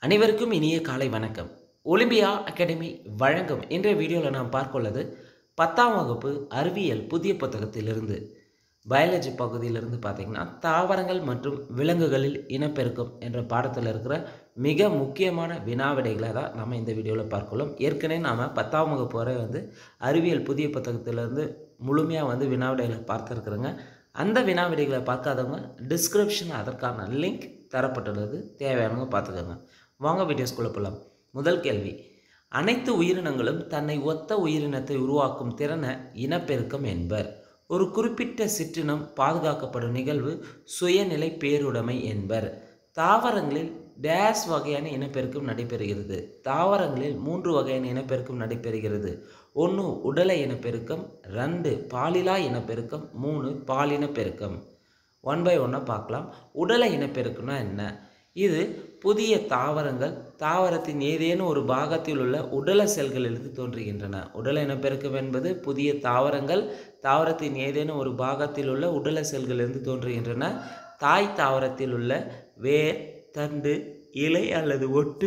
அனைவருக்கும் இனிய காலை வணக்கம் ஒலிம்பியா அகாடமி வழங்கும் இன்றைய வீடியோவில் நாம் பார்க்கொள்ளது பத்தாம் வகுப்பு அறிவியல் புதிய புத்தகத்திலிருந்து பயாலஜி பகுதியிலிருந்து பார்த்தீங்கன்னா தாவரங்கள் மற்றும் விலங்குகளில் இனப்பெருக்கம் என்ற பாடத்தில் இருக்கிற மிக முக்கியமான வினாவிடைகளை தான் நம்ம இந்த வீடியோவில் பார்க்கலாம் ஏற்கனவே நாம் பத்தாம் வகுப்பு வரை வந்து அறிவியல் புதிய புத்தகத்திலிருந்து முழுமையாக வந்து வினாவிடைகளை பார்த்துருக்குறோங்க அந்த வினாவிடைகளை பார்க்காதவங்க டிஸ்கிரிப்ஷன் அதற்கான லிங்க் தரப்பட்டுள்ளது தேவையானவங்க பார்த்துக்கோங்க வாங்க வீடியோஸ்குள்ளே போகலாம் முதல் கேள்வி அனைத்து உயிரினங்களும் தன்னை ஒத்த உயிரினத்தை உருவாக்கும் திறனை இனப்பெருக்கம் என்பர் ஒரு குறிப்பிட்ட சிற்றினம் பாதுகாக்கப்படும் நிகழ்வு சுயநிலை பேருடைமை என்பர் தாவரங்களில் டேஸ் வகையான இனப்பெருக்கம் நடைபெறுகிறது தாவரங்களில் மூன்று வகையான இனப்பெருக்கம் நடைபெறுகிறது ஒன்று உடலை இனப்பெருக்கம் ரெண்டு பாலிலா இனப்பெருக்கம் மூணு பாலின பெருக்கம் ஒன் பை ஒன்னாக பார்க்கலாம் உடலை இனப்பெருக்கம்னா என்ன இது புதிய தாவரங்கள் தாவரத்தின் ஏதேனும் ஒரு பாகத்தில் உள்ள உடல செல்களிலிருந்து தோன்றுகின்றன உடல இனப்பெருக்கம் என்பது புதிய தாவரங்கள் தாவரத்தின் ஏதேனும் ஒரு பாகத்தில் உள்ள உடல செல்களிலிருந்து தோன்றுகின்றன தாய் தாவரத்தில் உள்ள வேர் தண்டு இலை அல்லது ஒட்டு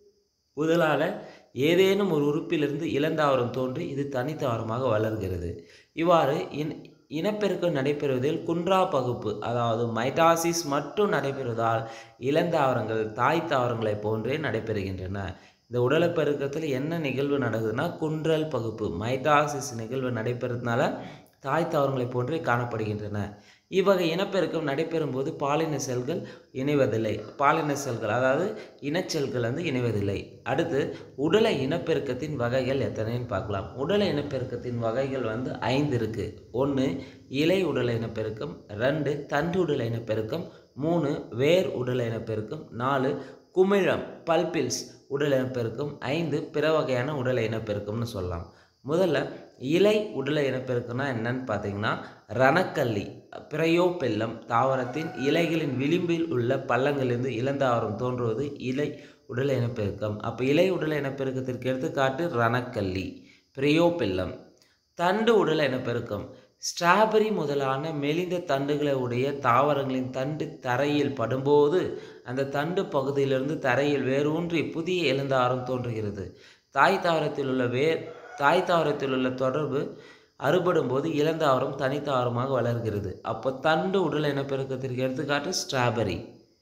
முதலான ஏதேனும் ஒரு உறுப்பிலிருந்து இளந்தாவரம் தோன்றி இது தனித்தாவரமாக வளர்கிறது இவ்வாறு இன் இனப்பெருக்கம் நடைபெறுவதில் குன்றா பகுப்பு அதாவது மைட்டாசிஸ் மட்டும் நடைபெறுவதால் இளந்தாவரங்கள் தாய் தாவரங்களைப் போன்றே நடைபெறுகின்றன இந்த உடலப்பெருக்கத்தில் என்ன நிகழ்வு நடக்குதுன்னா குன்றல் பகுப்பு மைட்டாசிஸ் நிகழ்வு நடைபெறதுனால தாய் தாவரங்களைப் போன்றே காணப்படுகின்றன இவ்வகை இனப்பெருக்கம் நடைபெறும் போது பாலின செல்கள் இணைவதில்லை பாலின செல்கள் அதாவது இனச்செல்கள் வந்து இணைவதில்லை அடுத்து உடல இனப்பெருக்கத்தின் வகைகள் எத்தனைன்னு பார்க்கலாம் உடல இனப்பெருக்கத்தின் வகைகள் வந்து ஐந்து இருக்குது ஒன்று இலை உடல இனப்பெருக்கம் ரெண்டு தண்டு உடல இனப்பெருக்கம் மூணு வேர் உடல இனப்பெருக்கம் நாலு குமிழம் பல்பில்ஸ் உடல் இனப்பெருக்கம் ஐந்து பிற வகையான உடல் இனப்பெருக்கம்னு சொல்லலாம் முதல்ல இலை உடல இனப்பெருக்கம்னா என்னன்னு பார்த்தீங்கன்னா ரணக்கல்லி பிரயோபெல்லம் தாவரத்தின் இலைகளின் விளிம்பில் உள்ள பள்ளங்களிலிருந்து இளந்தாவரம் தோன்றுவது இலை உடல இனப்பெருக்கம் அப்போ இலை உடல இனப்பெருக்கத்திற்கு எடுத்துக்காட்டு ரணக்கல்லி பிரயோபெல்லம் தண்டு உடல இனப்பெருக்கம் ஸ்ட்ராபெரி முதலான மெலிந்த தண்டுகளை உடைய தாவரங்களின் தண்டு தரையில் படும்போது அந்த தண்டு பகுதியிலிருந்து தரையில் வேரூன்றி புதிய இளந்தாவரம் தோன்றுகிறது தாய் தாவரத்தில் உள்ள வேர் தாய் தாவரத்தில் உள்ள தொடர்பு அறுபடும் போது இளந்தாவரம் தனித்தாவரமாக வளர்கிறது அப்போ தண்டு உடல் இனப்பெருக்கத்திற்கு எடுத்துக்காட்டு ஸ்ட்ராபெரி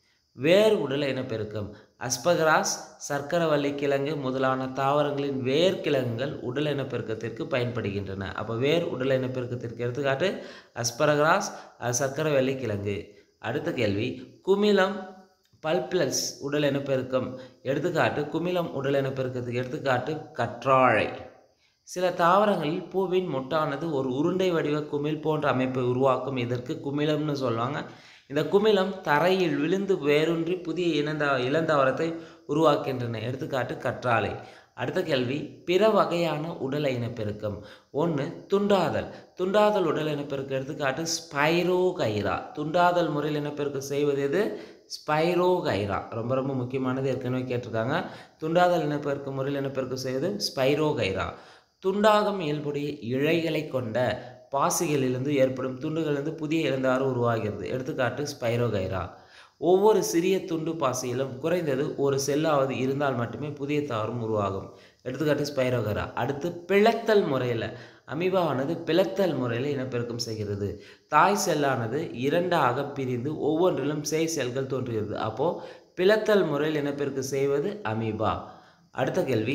வேர் உடல் இனப்பெருக்கம் அஸ்பகராஸ் சர்க்கரவள்ளி கிழங்கு முதலான தாவரங்களின் வேர் கிழங்குகள் உடல் இனப்பெருக்கத்திற்கு பயன்படுகின்றன அப்போ வேர் உடல் இனப்பெருக்கத்திற்கு எடுத்துக்காட்டு அஸ்பரகராஸ் சர்க்கரவள்ளி கிழங்கு அடுத்த கேள்வி குமிலம் பல்பிளஸ் உடல் இனப்பெருக்கம் எடுத்துக்காட்டு குமிலம் உடல் இனப்பெருக்கத்துக்கு எடுத்துக்காட்டு கற்றாழை சில தாவரங்களில் பூவின் மொட்டானது ஒரு உருண்டை வடிவ குமிழ் போன்ற அமைப்பை உருவாக்கும் இதற்கு குமிழம்னு சொல்லுவாங்க இந்த குமிழம் தரையில் விழுந்து வேரூன்றி புதிய இனந்தா இளந்தாவரத்தை உருவாக்கின்றன எடுத்துக்காட்டு கற்றாழை அடுத்த கேள்வி பிற வகையான உடல் இனப்பெருக்கம் ஒன்று துண்டாதல் துண்டாதல் உடல் இனப்பெருக்கம் எடுத்துக்காட்டு ஸ்பைரோகைரா துண்டாதல் முறையில் இனப்பெருக்கம் செய்வது எது ஸ்பைரோகைரா ரொம்ப ரொம்ப முக்கியமானது ஏற்கனவே கேட்டிருக்காங்க துண்டாதல் இனப்பெருக்க முறையில் இனப்பெருக்கம் செய்வது ஸ்பைரோகைரா துண்டாகம் இயல்புடைய இழைகளை கொண்ட பாசிகளிலிருந்து ஏற்படும் துண்டுகளிலிருந்து புதிய இழந்தாறு உருவாகிறது எடுத்துக்காட்டு ஸ்பைரோகைரா ஒவ்வொரு சிறிய துண்டு பாசியிலும் குறைந்தது ஒரு செல்லாவது இருந்தால் மட்டுமே புதிய தாவரம் உருவாகும் எடுத்துக்காட்டு ஸ்பைரோகைரா அடுத்து பிளத்தல் முறையில் அமீபாவானது பிளத்தல் முறையில் இனப்பெருக்கம் செய்கிறது தாய் செல்லானது இரண்டாக பிரிந்து ஒவ்வொன்றிலும் செய் செல்கள் தோன்றுகிறது அப்போது பிளத்தல் முறையில் இனப்பெருக்கம் செய்வது அமீபா அடுத்த கேள்வி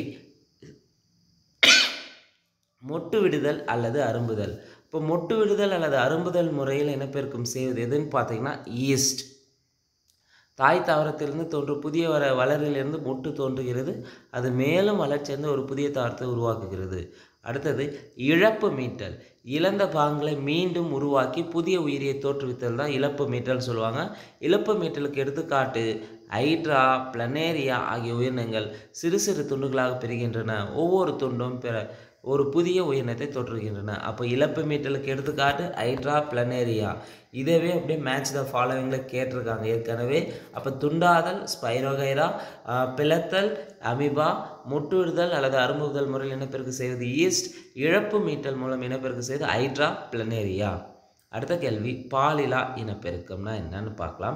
மொட்டு விடுதல் அல்லது அரும்புதல் இப்போ மொட்டு விடுதல் அல்லது அரும்புதல் முறையில் இனப்பெருக்கம் செய்வது எதுன்னு பார்த்தீங்கன்னா ஈஸ்ட் தாய் தாவரத்திலிருந்து தோன்றும் புதிய வர வளரிலிருந்து மொட்டு தோன்றுகிறது அது மேலும் வளர்ச்சியந்து ஒரு புதிய தாவரத்தை உருவாக்குகிறது அடுத்தது இழப்பு மீட்டல் இழந்த பாகங்களை மீண்டும் உருவாக்கி புதிய உயிரியை தோற்றுவித்தல் தான் இழப்பு மீட்டல் சொல்லுவாங்க இழப்பு மீட்டலுக்கு எடுத்துக்காட்டு ஹைட்ரா பிளனேரியா ஆகிய உயிரினங்கள் சிறு சிறு துண்டுகளாக பிரிகின்றன ஒவ்வொரு துண்டும் பிற ஒரு புதிய உயிரினத்தை தோற்றுகின்றன அப்போ இழப்பு மீட்டலுக்கு எடுத்துக்காட்டு ஹைட்ரா பிளனேரியா இதவே அப்படியே மேட்ச் த ஃபாலோவிங்கில் கேட்டிருக்காங்க ஏற்கனவே அப்போ துண்டாதல் ஸ்பைரோகைரா பிளத்தல் அமிபா முட்டுவிடுதல் அல்லது அரும்புதல் முறையில் இனப்பெருக்கு செய்வது ஈஸ்ட் இழப்பு மீட்டல் மூலம் இனப்பெருக்கு செய்வது ஹைட்ரா பிளனேரியா அடுத்த கேள்வி பாலிலா இனப்பெருக்கம்னா என்னன்னு பார்க்கலாம்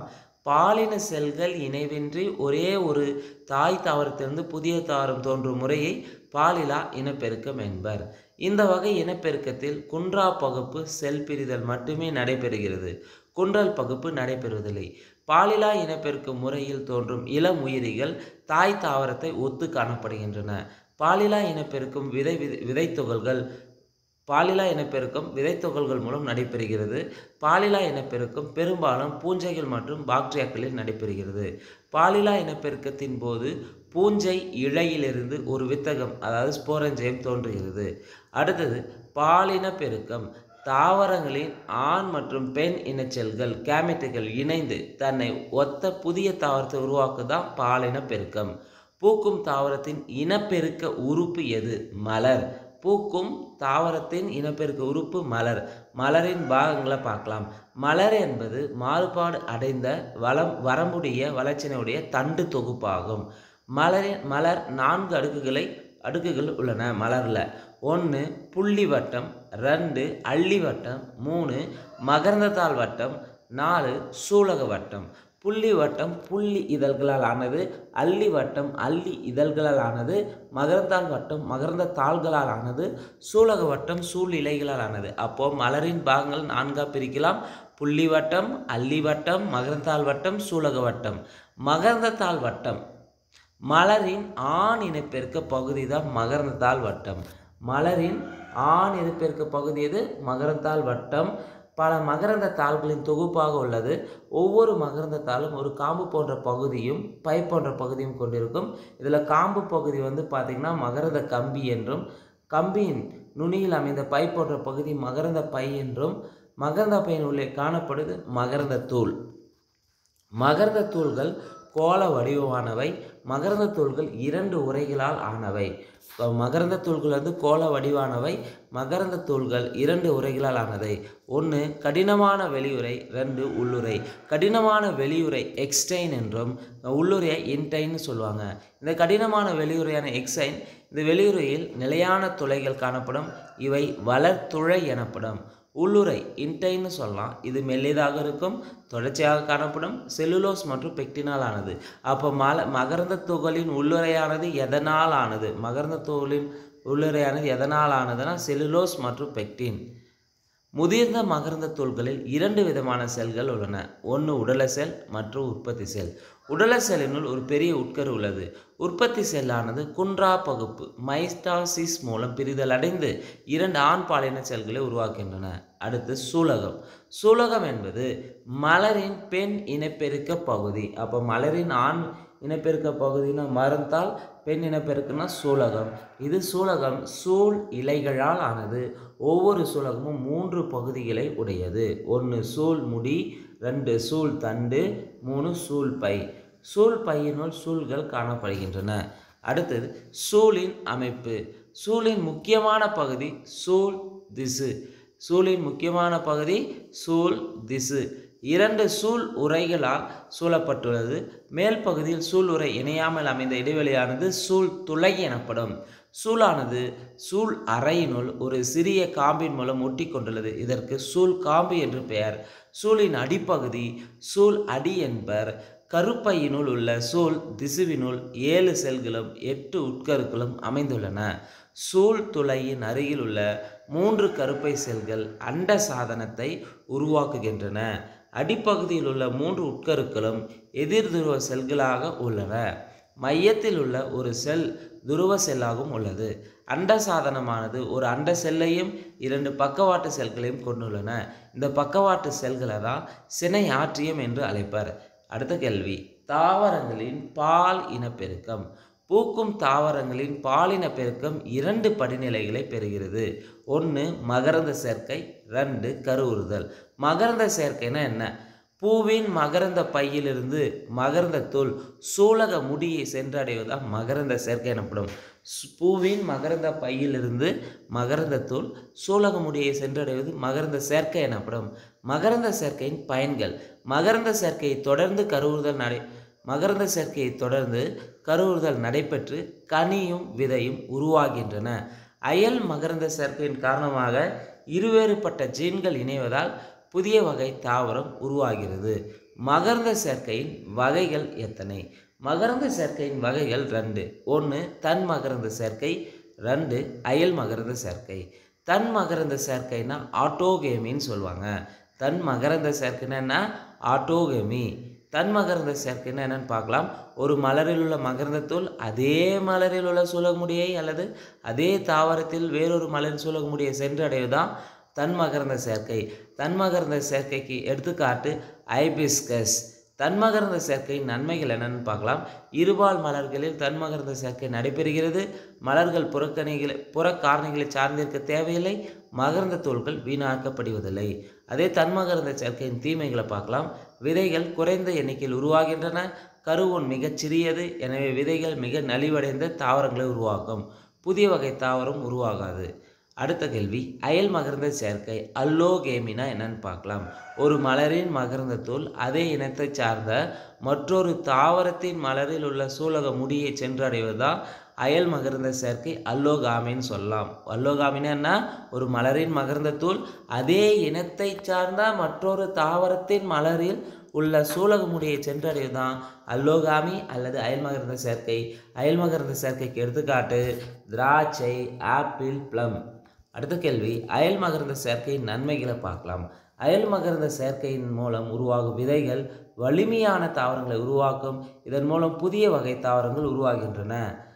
பாலின செல்கள் இணைவின்றி ஒரே ஒரு தாய் தாவரத்திலிருந்து புதிய தாவரம் தோன்றும் முறையை பாலிலா இனப்பெருக்கம் என்பர் இந்த வகை இனப்பெருக்கத்தில் குன்றா பகுப்பு செல் பிரிதல் மட்டுமே நடைபெறுகிறது குன்றல் பகுப்பு நடைபெறுவதில்லை பாலிலா இனப்பெருக்கும் முறையில் தோன்றும் இளம் உயிரிகள் தாய் தாவரத்தை ஒத்து காணப்படுகின்றன பாலிலா இனப்பெருக்கும் விதை விதை விதைத்துகள்கள் பாலிலா இனப்பெருக்கம் விதைத்துகள்கள் மூலம் நடைபெறுகிறது பாலிலா இனப்பெருக்கம் பெரும்பாலும் பூஞ்சைகள் மற்றும் பாக்டீரியாக்களில் நடைபெறுகிறது பாலிலா இனப்பெருக்கத்தின் போது பூஞ்சை இழையிலிருந்து ஒரு வித்தகம் அதாவது ஸ்போரஞ்சயம் தோன்றுகிறது அடுத்தது பாலின பெருக்கம் தாவரங்களின் ஆண் மற்றும் பெண் இனச்செல்கள் கேமெட்டுகள் இணைந்து தன்னை ஒத்த புதிய தாவரத்தை உருவாக்குதான் பாலின பெருக்கம் பூக்கும் தாவரத்தின் இனப்பெருக்க உறுப்பு எது மலர் பூக்கும் தாவரத்தின் இனப்பெருக்க உறுப்பு மலர் மலரின் பாகங்களை பார்க்கலாம் மலர் என்பது மாறுபாடு அடைந்த வளம் வரம்புடைய வளர்ச்சியினுடைய தண்டு தொகுப்பாகும் மலரின் மலர் நான்கு அடுக்குகளை அடுக்குகள் உள்ளன மலரில் ஒன்று புள்ளி வட்டம் ரெண்டு அள்ளி வட்டம் மூணு மகரந்தத்தாள் வட்டம் நாலு சூலக வட்டம் புள்ளி வட்டம் புள்ளி இதழ்களால் ஆனது அள்ளி வட்டம் அள்ளி இதழ்களால் ஆனது மகரந்தாள் வட்டம் மகரந்த தாள்களால் ஆனது சூலக வட்டம் சூழ் இலைகளால் ஆனது அப்போது மலரின் பாகங்கள் நான்காக பிரிக்கலாம் புள்ளி வட்டம் அள்ளி வட்டம் மகரந்தாள் வட்டம் சூலக வட்டம் மகரந்தத்தாள் வட்டம் மலரின் ஆண் இனப்பெருக்க பகுதி தான் மகரந்தாள் வட்டம் மலரின் ஆண் இனப்பெருக்க பகுதி எது மகரந்தாள் வட்டம் பல மகரந்த தாள்களின் தொகுப்பாக உள்ளது ஒவ்வொரு மகரந்த தாளும் ஒரு காம்பு போன்ற பகுதியும் பை போன்ற பகுதியும் கொண்டிருக்கும் இதில் காம்பு பகுதி வந்து பார்த்திங்கன்னா மகரந்த கம்பி என்றும் கம்பியின் நுனியில் அமைந்த பை போன்ற பகுதி மகரந்த பை என்றும் மகரந்த பையின் உள்ளே காணப்படுது மகரந்த தூள் மகரந்த தூள்கள் கோள வடிவமானவை மகரந்த தூள்கள் இரண்டு உரைகளால் ஆனவை இப்போ மகரந்த தூள்கள் வந்து கோள வடிவானவை மகரந்த தூள்கள் இரண்டு உரைகளால் ஆனதை ஒன்று கடினமான வெளியுறை ரெண்டு உள்ளுரை கடினமான வெளியுறை எக்ஸ்டைன் என்றும் உள்ளுரையை இன்டைன்னு சொல்லுவாங்க இந்த கடினமான வெளியுறையான எக்ஸைன் இந்த வெளியுறையில் நிலையான துளைகள் காணப்படும் இவை வளர்த்துழை எனப்படும் உள்ளுறை இன்டைன்னு சொல்லலாம் இது மெல்லிதாக இருக்கும் தொடர்ச்சியாக காணப்படும் செல்லுலோஸ் மற்றும் பெக்டினால் ஆனது அப்போ மல மகரந்த துகளின் உள்ளுறையானது எதனால் ஆனது மகரந்த துகளின் உள்ளுறையானது எதனால் ஆனதுன்னா செல்லுலோஸ் மற்றும் பெக்டின் முதிர்ந்த மகரந்த தூள்களில் இரண்டு விதமான செல்கள் உள்ளன ஒன்று உடல செல் மற்றும் உற்பத்தி செல் உடல செல்லினுள் ஒரு பெரிய உட்கரு உள்ளது உற்பத்தி செல்லானது குன்றா பகுப்பு மைஸ்டாசிஸ் மூலம் பிரிதல் அடைந்து இரண்டு ஆண் பாலின செல்களை உருவாக்கின்றன அடுத்து சூலகம் சூலகம் என்பது மலரின் பெண் இனப்பெருக்க பகுதி அப்போ மலரின் ஆண் இனப்பெருக்க பகுதினா மறந்தால் பெண் இனப்பெருக்குன்னா சூலகம் இது சூலகம் சூழ் இலைகளால் ஆனது ஒவ்வொரு சூலகமும் மூன்று பகுதிகளை உடையது ஒன்று சூழ் முடி ரெண்டு சூழ் தண்டு மூணு சூழ் பை சூழ் பையினுள் சூழ்கள் காணப்படுகின்றன அடுத்தது சூழின் அமைப்பு சூழின் முக்கியமான பகுதி சூழ் திசு சூழின் முக்கியமான பகுதி சூழ் திசு இரண்டு சூழ் உரைகளால் சூழப்பட்டுள்ளது மேல் பகுதியில் சூழ் உரை இணையாமல் அமைந்த இடைவெளியானது சூழ் துளை எனப்படும் சூழானது சூழ் அறையினுள் ஒரு சிறிய காம்பின் மூலம் ஒட்டி கொண்டுள்ளது இதற்கு சூழ் காம்பு என்று பெயர் சூழின் அடிப்பகுதி சூழ் அடி என்பர் கருப்பையினுள் உள்ள சூழ் திசுவினுள் ஏழு செல்களும் எட்டு உட்கருக்களும் அமைந்துள்ளன சூழ் துளையின் அருகில் உள்ள மூன்று கருப்பை செல்கள் அண்ட சாதனத்தை உருவாக்குகின்றன அடிப்பகுதியில் உள்ள மூன்று உட்கருக்களும் எதிர் துருவ செல்களாக உள்ளன மையத்தில் உள்ள ஒரு செல் துருவ செல்லாகவும் உள்ளது அண்ட சாதனமானது ஒரு அண்ட செல்லையும் இரண்டு பக்கவாட்டு செல்களையும் கொண்டுள்ளன இந்த பக்கவாட்டு செல்களை தான் சினை ஆற்றியம் என்று அழைப்பர் அடுத்த கேள்வி தாவரங்களின் பால் இனப்பெருக்கம் பூக்கும் தாவரங்களின் பாலின பெருக்கம் இரண்டு படிநிலைகளை பெறுகிறது ஒன்று மகரந்த சேர்க்கை ரெண்டு கருவுறுதல் மகரந்த சேர்க்கைனா என்ன பூவின் மகரந்த பையிலிருந்து மகரந்த தூள் சூலக முடியை சென்றடைவதால் மகரந்த சேர்க்கை எனப்படும் சு- பூவின் மகரந்த பையிலிருந்து மகரந்த தூள் சூலக முடியை சென்றடைவது மகரந்த சேர்க்கை எனப்படும் மகரந்த சேர்க்கையின் பயன்கள் மகரந்த சேர்க்கையை தொடர்ந்து கருவுறுதல் நடை மகரந்த சேர்க்கையை தொடர்ந்து கருவுறுதல் நடைபெற்று கனியும் விதையும் உருவாகின்றன அயல் மகரந்த சேர்க்கையின் காரணமாக இருவேறுபட்ட ஜீன்கள் இணைவதால் புதிய வகை தாவரம் உருவாகிறது மகரந்த சேர்க்கையின் வகைகள் எத்தனை மகரந்த சேர்க்கையின் வகைகள் ரெண்டு ஒன்று தன் மகரந்த சேர்க்கை ரெண்டு அயல் மகரந்த சேர்க்கை தன் மகரந்த சேர்க்கைனா ஆட்டோகேமின்னு சொல்லுவாங்க தன் மகரந்த சேர்க்கைன்னா ஆட்டோகேமி தன் மகரந்த சேர்க்கைன்னா என்னன்னு பார்க்கலாம் ஒரு மலரில் உள்ள மகரந்தத்தூள் அதே மலரில் உள்ள சூலகமுடியை அல்லது அதே தாவரத்தில் வேறொரு மலரில் சூலகமுடியை சென்றடைவதுதான் தன் மகரந்த சேர்க்கை தன் மகரந்த சேர்க்கைக்கு எடுத்துக்காட்டு ஐபிஸ்கஸ் தன்மகரந்த சேர்க்கை நன்மைகள் என்னன்னு பார்க்கலாம் இருபால் மலர்களில் தன்மகரந்த சேர்க்கை நடைபெறுகிறது மலர்கள் புறக்கணிகளை புறக்காரணிகளை சார்ந்திருக்க தேவையில்லை மகரந்த தோள்கள் வீணாக்கப்படுவதில்லை அதே தன்மகரந்த சேர்க்கையின் தீமைகளை பார்க்கலாம் விதைகள் குறைந்த எண்ணிக்கையில் உருவாகின்றன கருவொன் மிகச் சிறியது எனவே விதைகள் மிக நலிவடைந்த தாவரங்களை உருவாக்கும் புதிய வகை தாவரம் உருவாகாது அடுத்த கேள்வி அயல் மகரந்த சேர்க்கை அல்லோகேமினா என்னன்னு பார்க்கலாம் ஒரு மலரின் மகரந்தத்தூள் அதே இனத்தை சார்ந்த மற்றொரு தாவரத்தின் மலரில் உள்ள சூலக முடியை சென்றடைவதுதான் அயல் மகரந்த சேர்க்கை அல்லோகாமின்னு சொல்லலாம் அல்லோகாமின்னா என்ன ஒரு மலரின் மகரந்தத்தூள் அதே இனத்தை சார்ந்த மற்றொரு தாவரத்தின் மலரில் உள்ள சூலக முடியை சென்றடைவதுதான் அல்லோகாமி அல்லது அயல் மகரந்த சேர்க்கை அயல் மகரந்த சேர்க்கைக்கு எடுத்துக்காட்டு திராட்சை ஆப்பிள் ப்ளம் அடுத்த கேள்வி அயல் மகரந்த சேர்க்கையின் நன்மைகளை பார்க்கலாம் அயல் மகரந்த சேர்க்கையின் மூலம் உருவாகும் விதைகள் வலிமையான தாவரங்களை உருவாக்கும் இதன் மூலம் புதிய வகை தாவரங்கள் உருவாகின்றன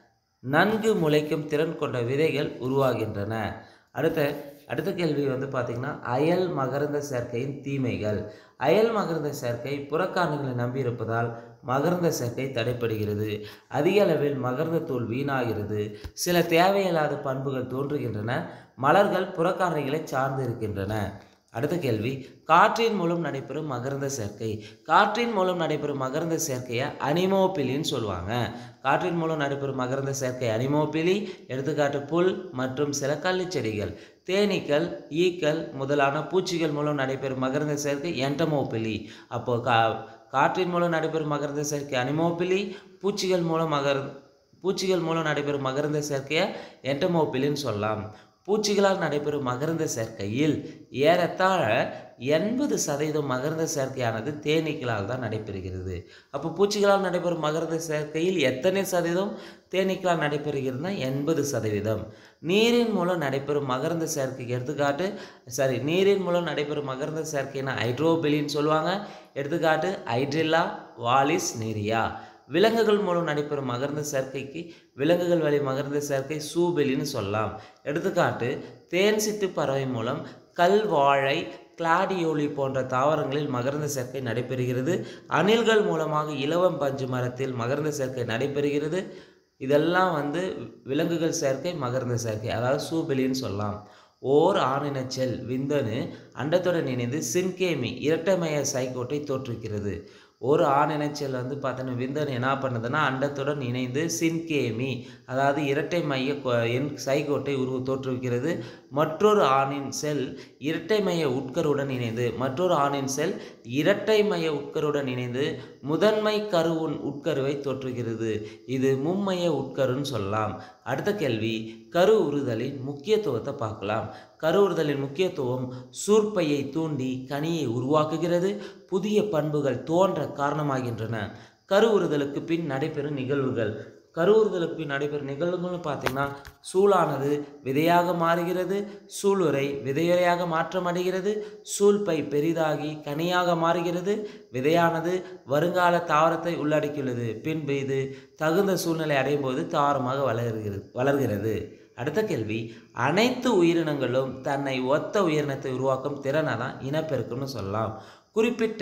நன்கு முளைக்கும் திறன் கொண்ட விதைகள் உருவாகின்றன அடுத்த அடுத்த கேள்வி வந்து பார்த்திங்கன்னா அயல் மகரந்த சேர்க்கையின் தீமைகள் அயல் மகரந்த சேர்க்கை புறக்காரணிகளை நம்பியிருப்பதால் மகரந்த சேர்க்கை தடைப்படுகிறது அதிக அளவில் மகரந்த தூள் வீணாகிறது சில தேவையில்லாத பண்புகள் தோன்றுகின்றன மலர்கள் புறக்காரணிகளை சார்ந்து இருக்கின்றன அடுத்த கேள்வி காற்றின் மூலம் நடைபெறும் மகரந்த சேர்க்கை காற்றின் மூலம் நடைபெறும் மகரந்த சேர்க்கையை அனிமோபிலின்னு சொல்லுவாங்க காற்றின் மூலம் நடைபெறும் மகரந்த சேர்க்கை அனிமோபிலி எடுத்துக்காட்டு புல் மற்றும் சில கள்ளி செடிகள் தேனீக்கள் ஈக்கள் முதலான பூச்சிகள் மூலம் நடைபெறும் மகரந்த சேர்க்கை என்டமோபிலி அப்போ கா காற்றின் மூலம் நடைபெறும் மகரந்த சேர்க்கை அனிமோபிலி பூச்சிகள் மூலம் மகர பூச்சிகள் மூலம் நடைபெறும் மகரந்த சேர்க்கையை என்டமோபிலின்னு சொல்லலாம் பூச்சிகளால் நடைபெறும் மகரந்த சேர்க்கையில் ஏறத்தாழ எண்பது சதவீதம் மகரந்த சேர்க்கையானது தேனீக்களால் தான் நடைபெறுகிறது அப்போ பூச்சிகளால் நடைபெறும் மகரந்த சேர்க்கையில் எத்தனை சதவீதம் தேனீக்களால் நடைபெறுகிறதுனா எண்பது சதவீதம் நீரின் மூலம் நடைபெறும் மகரந்த சேர்க்கைக்கு எடுத்துக்காட்டு சாரி நீரின் மூலம் நடைபெறும் மகரந்த சேர்க்கைனா ஹைட்ரோபெலின்னு சொல்லுவாங்க எடுத்துக்காட்டு ஹைட்ரில்லா வாலிஸ் நீரியா விலங்குகள் மூலம் நடைபெறும் மகரந்த சேர்க்கைக்கு விலங்குகள் வழி மகரந்த சேர்க்கை சூபெலின்னு சொல்லலாம் எடுத்துக்காட்டு தேன் சிட்டு பறவை மூலம் கல் வாழை கிளாடியோலி போன்ற தாவரங்களில் மகரந்த சேர்க்கை நடைபெறுகிறது அணில்கள் மூலமாக இலவம் பஞ்சு மரத்தில் மகரந்த சேர்க்கை நடைபெறுகிறது இதெல்லாம் வந்து விலங்குகள் சேர்க்கை மகரந்த சேர்க்கை அதாவது சூபெலின்னு சொல்லலாம் ஓர் ஆணின செல் விந்தணு அண்டத்துடன் இணைந்து சின்கேமி இரட்டைமய சைக்கோட்டை தோற்றுவிக்கிறது ஒரு ஆணின செல் வந்து பார்த்தோன்னா விந்தணு என்ன பண்ணுதுன்னா அண்டத்துடன் இணைந்து சின்கேமி அதாவது இரட்டை மைய கொ- எண் சைகோட்டை உருவ தோற்றுவிக்கிறது மற்றொரு ஆணின் செல் இரட்டை மைய உட்கருடன் இணைந்து மற்றொரு ஆணின் செல் இரட்டை மைய உட்கருடன் இணைந்து முதன்மை கருவுன் உட்கருவை தோற்றுகிறது இது மும்மைய உட்கருன்னு சொல்லலாம் அடுத்த கேள்வி கரு உறுதலின் முக்கியத்துவத்தை பார்க்கலாம் கரு உறுதலின் முக்கியத்துவம் சூர்ப்பையை தூண்டி கனியை உருவாக்குகிறது புதிய பண்புகள் தோன்ற காரணமாகின்றன கரு உறுதலுக்கு பின் நடைபெறும் நிகழ்வுகள் கருவுறுதலுக்கு பின் நடைபெறும் நிகழ்வுகள்னு பார்த்தீங்கன்னா சூளானது விதையாக மாறுகிறது சூளுரை விதையுறையாக மாற்றமடைகிறது சூழ்பை பெரிதாகி கனியாக மாறுகிறது விதையானது வருங்கால தாவரத்தை உள்ளடக்கியுள்ளது பின்பு இது தகுந்த சூழ்நிலை அடையும் போது தாவரமாக வளர்கிறது வளர்கிறது அடுத்த கேள்வி அனைத்து உயிரினங்களும் தன்னை ஒத்த உயிரினத்தை உருவாக்கும் திறனை தான் இனப்பெருக்கம்னு சொல்லலாம் குறிப்பிட்ட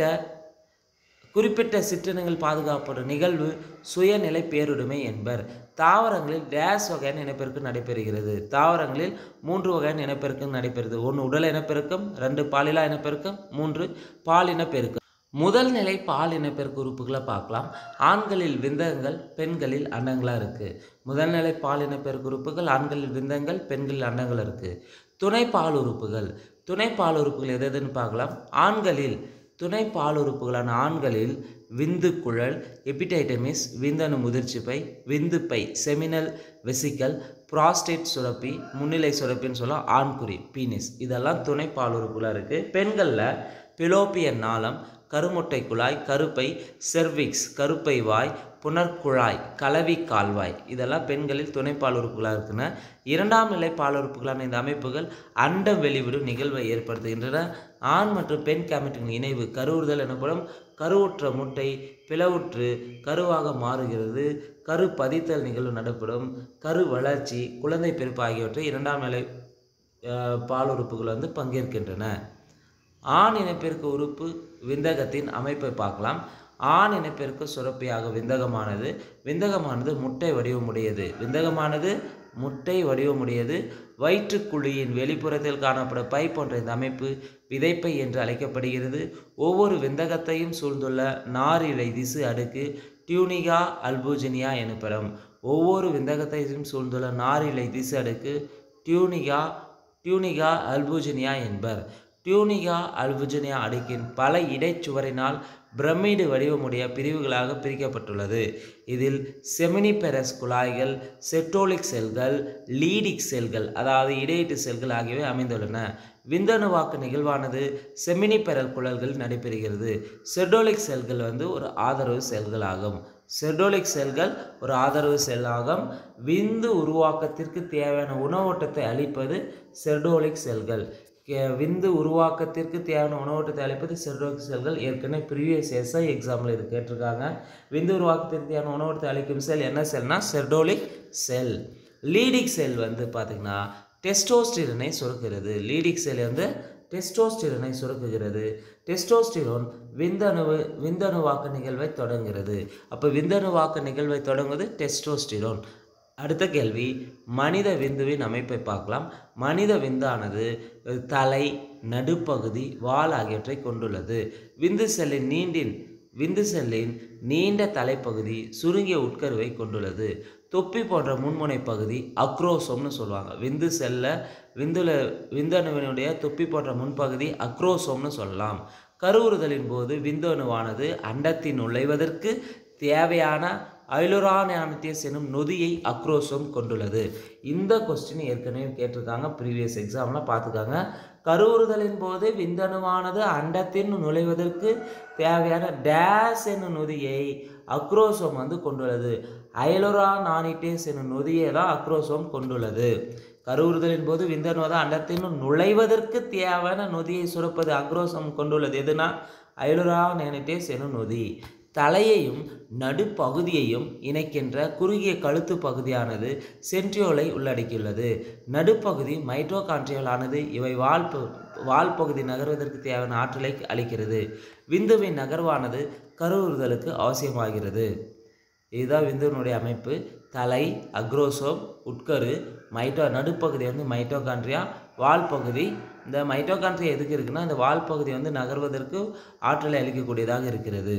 குறிப்பிட்ட சிற்றினங்கள் பாதுகாப்படும் நிகழ்வு சுயநிலை பேருடைமை என்பர் தாவரங்களில் டேஸ் வகையான இனப்பெருக்கம் நடைபெறுகிறது தாவரங்களில் மூன்று வகையான இனப்பெருக்கம் நடைபெறுது ஒன்று உடல் இனப்பெருக்கம் ரெண்டு பாலிலா இனப்பெருக்கம் மூன்று பால் இனப்பெருக்கம் முதல் நிலை பால் இனப்பெருக்க உறுப்புகளை பார்க்கலாம் ஆண்களில் விந்தகங்கள் பெண்களில் அண்டங்களாக இருக்குது முதல் நிலை பால் இனப்பெருக்க உறுப்புகள் ஆண்களில் விந்தகங்கள் பெண்களில் அண்டங்கள் இருக்குது துணை பால் உறுப்புகள் துணை பால் உறுப்புகள் எது எதுன்னு பார்க்கலாம் ஆண்களில் துணை பால் உறுப்புகளான ஆண்களில் விந்து குழல் எபிடைட்டமிஸ் விந்தணு முதிர்ச்சிப்பை விந்துப்பை செமினல் வெசிக்கல் புராஸ்டேட் சுரப்பி முன்னிலை சுரப்பின்னு சொல்லலாம் ஆண்குறி பீனிஸ் இதெல்லாம் துணை பால் உறுப்புகளாக இருக்குது பெண்களில் பிலோப்பியன் நாளம் கருமுட்டை குழாய் கருப்பை செர்விக்ஸ் கருப்பை வாய் புனர்குழாய் கலவி கால்வாய் இதெல்லாம் பெண்களில் துணைப்பால் உறுப்புகளாக இருக்குன்னா இரண்டாம் நிலை பால் உறுப்புகளான இந்த அமைப்புகள் அண்டம் வெளிவிடும் நிகழ்வை ஏற்படுத்துகின்றன ஆண் மற்றும் பெண் கேமெட்டின் இணைவு கருவுறுதல் எனப்படும் கருவுற்ற முட்டை பிளவுற்று கருவாக மாறுகிறது கரு பதித்தல் நிகழ்வு நடப்படும் கரு வளர்ச்சி குழந்தை பிறப்பு ஆகியவற்றை இரண்டாம் நிலை அஹ், பால் உறுப்புகள் வந்து பங்கேற்கின்றன ஆண் இனப்பெருக்க உறுப்பு விந்தகத்தின் அமைப்பை பார்க்கலாம் ஆண் இனப்பெருக்க சுரப்பியாக விந்தகமானது விந்தகமானது முட்டை வடிவமுடையது விந்தகமானது முட்டை வடிவமுடையது வயிற்றுக்குழியின் வெளிப்புறத்தில் காணப்படும் பை போன்ற இந்த அமைப்பு விதைப்பை என்று அழைக்கப்படுகிறது ஒவ்வொரு விந்தகத்தையும் சூழ்ந்துள்ள நாரிழை திசு அடுக்கு டியூனிகா அல்பூஜினியா எனப்படும் ஒவ்வொரு விந்தகத்தையும் சூழ்ந்துள்ள நாரிழை திசு அடுக்கு டியூனிகா டியூனிகா அல்பூஜினியா என்பர் டியூனிகா அல்புஜினியா அடுக்கின் பல இடைச்சுவரினால் பிரமிடு வடிவமுடைய பிரிவுகளாக பிரிக்கப்பட்டுள்ளது இதில் செமினிபெரஸ் குழாய்கள் செட்டோலிக் செல்கள் லீடிக் செல்கள் அதாவது இடையீட்டு செல்கள் ஆகியவை அமைந்துள்ளன விந்தணுவாக்கு நிகழ்வானது செமினிபெரல் குழல்கள் நடைபெறுகிறது செட்டோலிக் செல்கள் வந்து ஒரு ஆதரவு செல்கள் ஆகும் செர்டோலிக் செல்கள் ஒரு ஆதரவு செல்லாகும் விந்து உருவாக்கத்திற்கு தேவையான உணவோட்டத்தை அளிப்பது செர்டோலிக் செல்கள் கே- விந்து உருவாக்கத்திற்கு தேவையான உணவோட்டத்தை அளிப்பது செர்டோலிக் செல்கள் ஏற்கனவே ப்ரீவியஸ் எஸ்ஐ எக்ஸாம்பிள் இது கேட்டிருக்காங்க விந்து உருவாக்கத்திற்கு தேவையான உணவோட்டத்தை அளிக்கும் செல் என்ன செல்னா செர்டோலிக் செல் லீடிக் செல் வந்து பார்த்திங்கன்னா டெஸ்டோஸ்டிரனை சுரக்கிறது லீடிக் செல் வந்து டெஸ்டோஸ்டிரனை சுரக்குகிறது டெஸ்டோஸ்டிரோன் விந்தணுவு விந்தணுவாக்க நிகழ்வை தொடங்குகிறது அப்போ விந்தணுவாக்க நிகழ்வை தொடங்குவது டெஸ்டோஸ்டிரோன் அடுத்த கேள்வி மனித விந்துவின் அமைப்பை பார்க்கலாம் மனித விந்தானது அஹ், தலை நடுப்பகுதி வால் ஆகியவற்றை கொண்டுள்ளது விந்து செல்லின் நீண்டின் விந்து செல்லின் நீண்ட தலைப்பகுதி சுருங்கிய உட்கருவை கொண்டுள்ளது தொப்பி போன்ற முன்முனை பகுதி அக்ரோசோம்னு சொல்லுவாங்க விந்து செல்ல விந்துல விந்தணுவினுடைய தொப்பி போன்ற முன்பகுதி அக்ரோசோம்னு சொல்லலாம் கருவுறுதலின் போது விந்தணுவானது அண்டத்தின் நுழைவதற்கு தேவையான ஐலுரானியானிட்டியஸ் எனும் நொதியை அக்ரோசோம் கொண்டுள்ளது இந்த கொஸ்டின் ஏற்கனவே கேட்டிருக்காங்க ப்ரீவியஸ் எக்ஸாமில் பார்த்துக்காங்க கருவுறுதலின் போது விந்தணுவானது அண்டத்தின் நுழைவதற்கு தேவையான டேஸ் என்னும் நொதியை அக்ரோசோம் வந்து கொண்டுள்ளது ஐலோரா நானிட்டேஸ் என்னும் நொதியை தான் அக்ரோசோம் கொண்டுள்ளது கருவுறுதலின் போது விந்தணு தான் அண்டத்தின் நுழைவதற்கு தேவையான நொதியை சுரப்பது அக்ரோசம் கொண்டுள்ளது எதுனா ஐலுரா நேனிட்டேஸ் எனும் நொதி தலையையும் நடுப்பகுதியையும் இணைக்கின்ற குறுகிய கழுத்து பகுதியானது சென்ட்ரியோலை உள்ளடக்கியுள்ளது நடுப்பகுதி மைட்டோகான்ட்ரியோலானது இவை வால் ப- வால் பகுதி நகர்வதற்கு தேவையான ஆற்றலை அளிக்கிறது விந்துவின் நகர்வானது கருவுறுதலுக்கு அவசியமாகிறது இதுதான் விந்துவினுடைய அமைப்பு தலை அக்ரோசோம் உட்கரு மைட்டோ நடுப்பகுதி வந்து மைட்டோகாண்ட்ரியா வால் பகுதி இந்த மைட்டோகாண்ட்ரியா எதுக்கு இருக்குன்னா இந்த வால் பகுதி வந்து நகர்வதற்கு ஆற்றலை அளிக்கக்கூடியதாக இருக்கிறது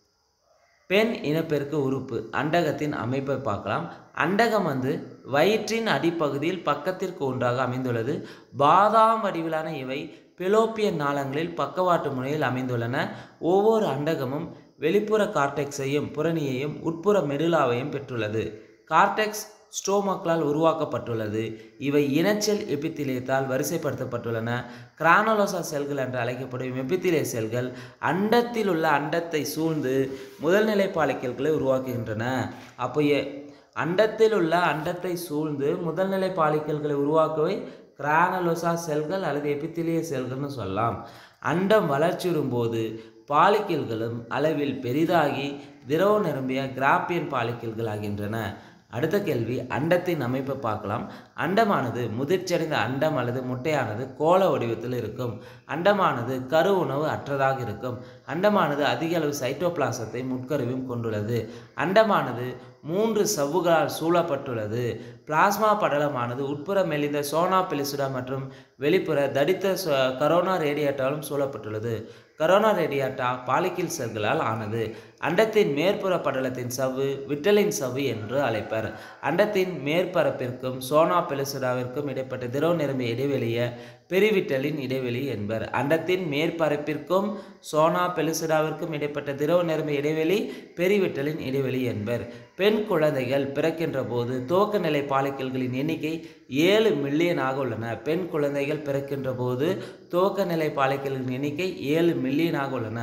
பெண் இனப்பெருக்க உறுப்பு அண்டகத்தின் அமைப்பை பார்க்கலாம் அண்டகம் வந்து வயிற்றின் அடிப்பகுதியில் பக்கத்திற்கு ஒன்றாக அமைந்துள்ளது பாதாம் வடிவிலான இவை பெலோப்பியன் நாளங்களில் பக்கவாட்டு முனையில் அமைந்துள்ளன ஒவ்வொரு அண்டகமும் வெளிப்புற கார்டெக்ஸையும் புறணியையும் உட்புற மெடுலாவையும் பெற்றுள்ளது கார்டெக்ஸ் ஸ்டோமக்களால் உருவாக்கப்பட்டுள்ளது இவை இனச்செல் எபித்திலியத்தால் வரிசைப்படுத்தப்பட்டுள்ளன கிரானலோசா செல்கள் என்று அழைக்கப்படும் எபித்திலிய செல்கள் அண்டத்தில் உள்ள அண்டத்தை சூழ்ந்து முதல்நிலை பாலிக்கல்களை உருவாக்குகின்றன அப்போ எ- அண்டத்தில் உள்ள அண்டத்தை சூழ்ந்து முதல்நிலை பாலிக்கல்களை உருவாக்குவை கிரானலோசா செல்கள் அல்லது எபித்திலிய செல்கள்னு சொல்லலாம் அண்டம் வளர்ச்சியுறும் போது பாலிக்கல்களும் அளவில் பெரிதாகி திரவ நிரம்பிய கிராப்பியன் பாலிக்கல்கள் ஆகின்றன அடுத்த கேள்வி அண்டத்தின் அமைப்பை பார்க்கலாம் அண்டமானது முதிர்ச்சியடைந்த அண்டம் அல்லது முட்டையானது கோள வடிவத்தில் இருக்கும் அண்டமானது கரு உணவு அற்றதாக இருக்கும் அண்டமானது அதிக அளவு சைட்டோபிளாசத்தை முட்கருவையும் கொண்டுள்ளது அண்டமானது மூன்று சவ்வுகளால் சூழப்பட்டுள்ளது பிளாஸ்மா படலமானது உட்புற மெலிந்த சோனா பெலிசுடா மற்றும் வெளிப்புற தடித்த ச- கரோனா ரேடியேட்டாலும் சூழப்பட்டுள்ளது கரோனா ரேடியாட்டா பாலிக்கில் செல்களால் ஆனது அண்டத்தின் மேற்புற படலத்தின் சவ்வு விட்டலின் சவ்வு என்று அழைப்பர் அண்டத்தின் மேற்பரப்பிற்கும் சோனா பெலிசுடாவிற்கும் இடைப்பட்ட திரவ நிரம்பிய இடைவெளியை பெரிவிட்டலின் இடைவெளி என்பர் அண்டத்தின் மேற்பரப்பிற்கும் சோனா பெலிசுடாவிற்கும் இடைப்பட்ட திரவ நிரம்பிய இடைவெளி பெரிவிட்டலின் இடைவெளி என்பர் பெண் குழந்தைகள் பிறக்கின்ற போது துவக்க நிலை பாலிக்கல்களின் எண்ணிக்கை ஏழு மில்லியனாக உள்ளன பெண் குழந்தைகள் பிறக்கின்ற போது துவக்க நிலை பாலிக்கல்களின் எண்ணிக்கை ஏழு மில்லியனாக உள்ளன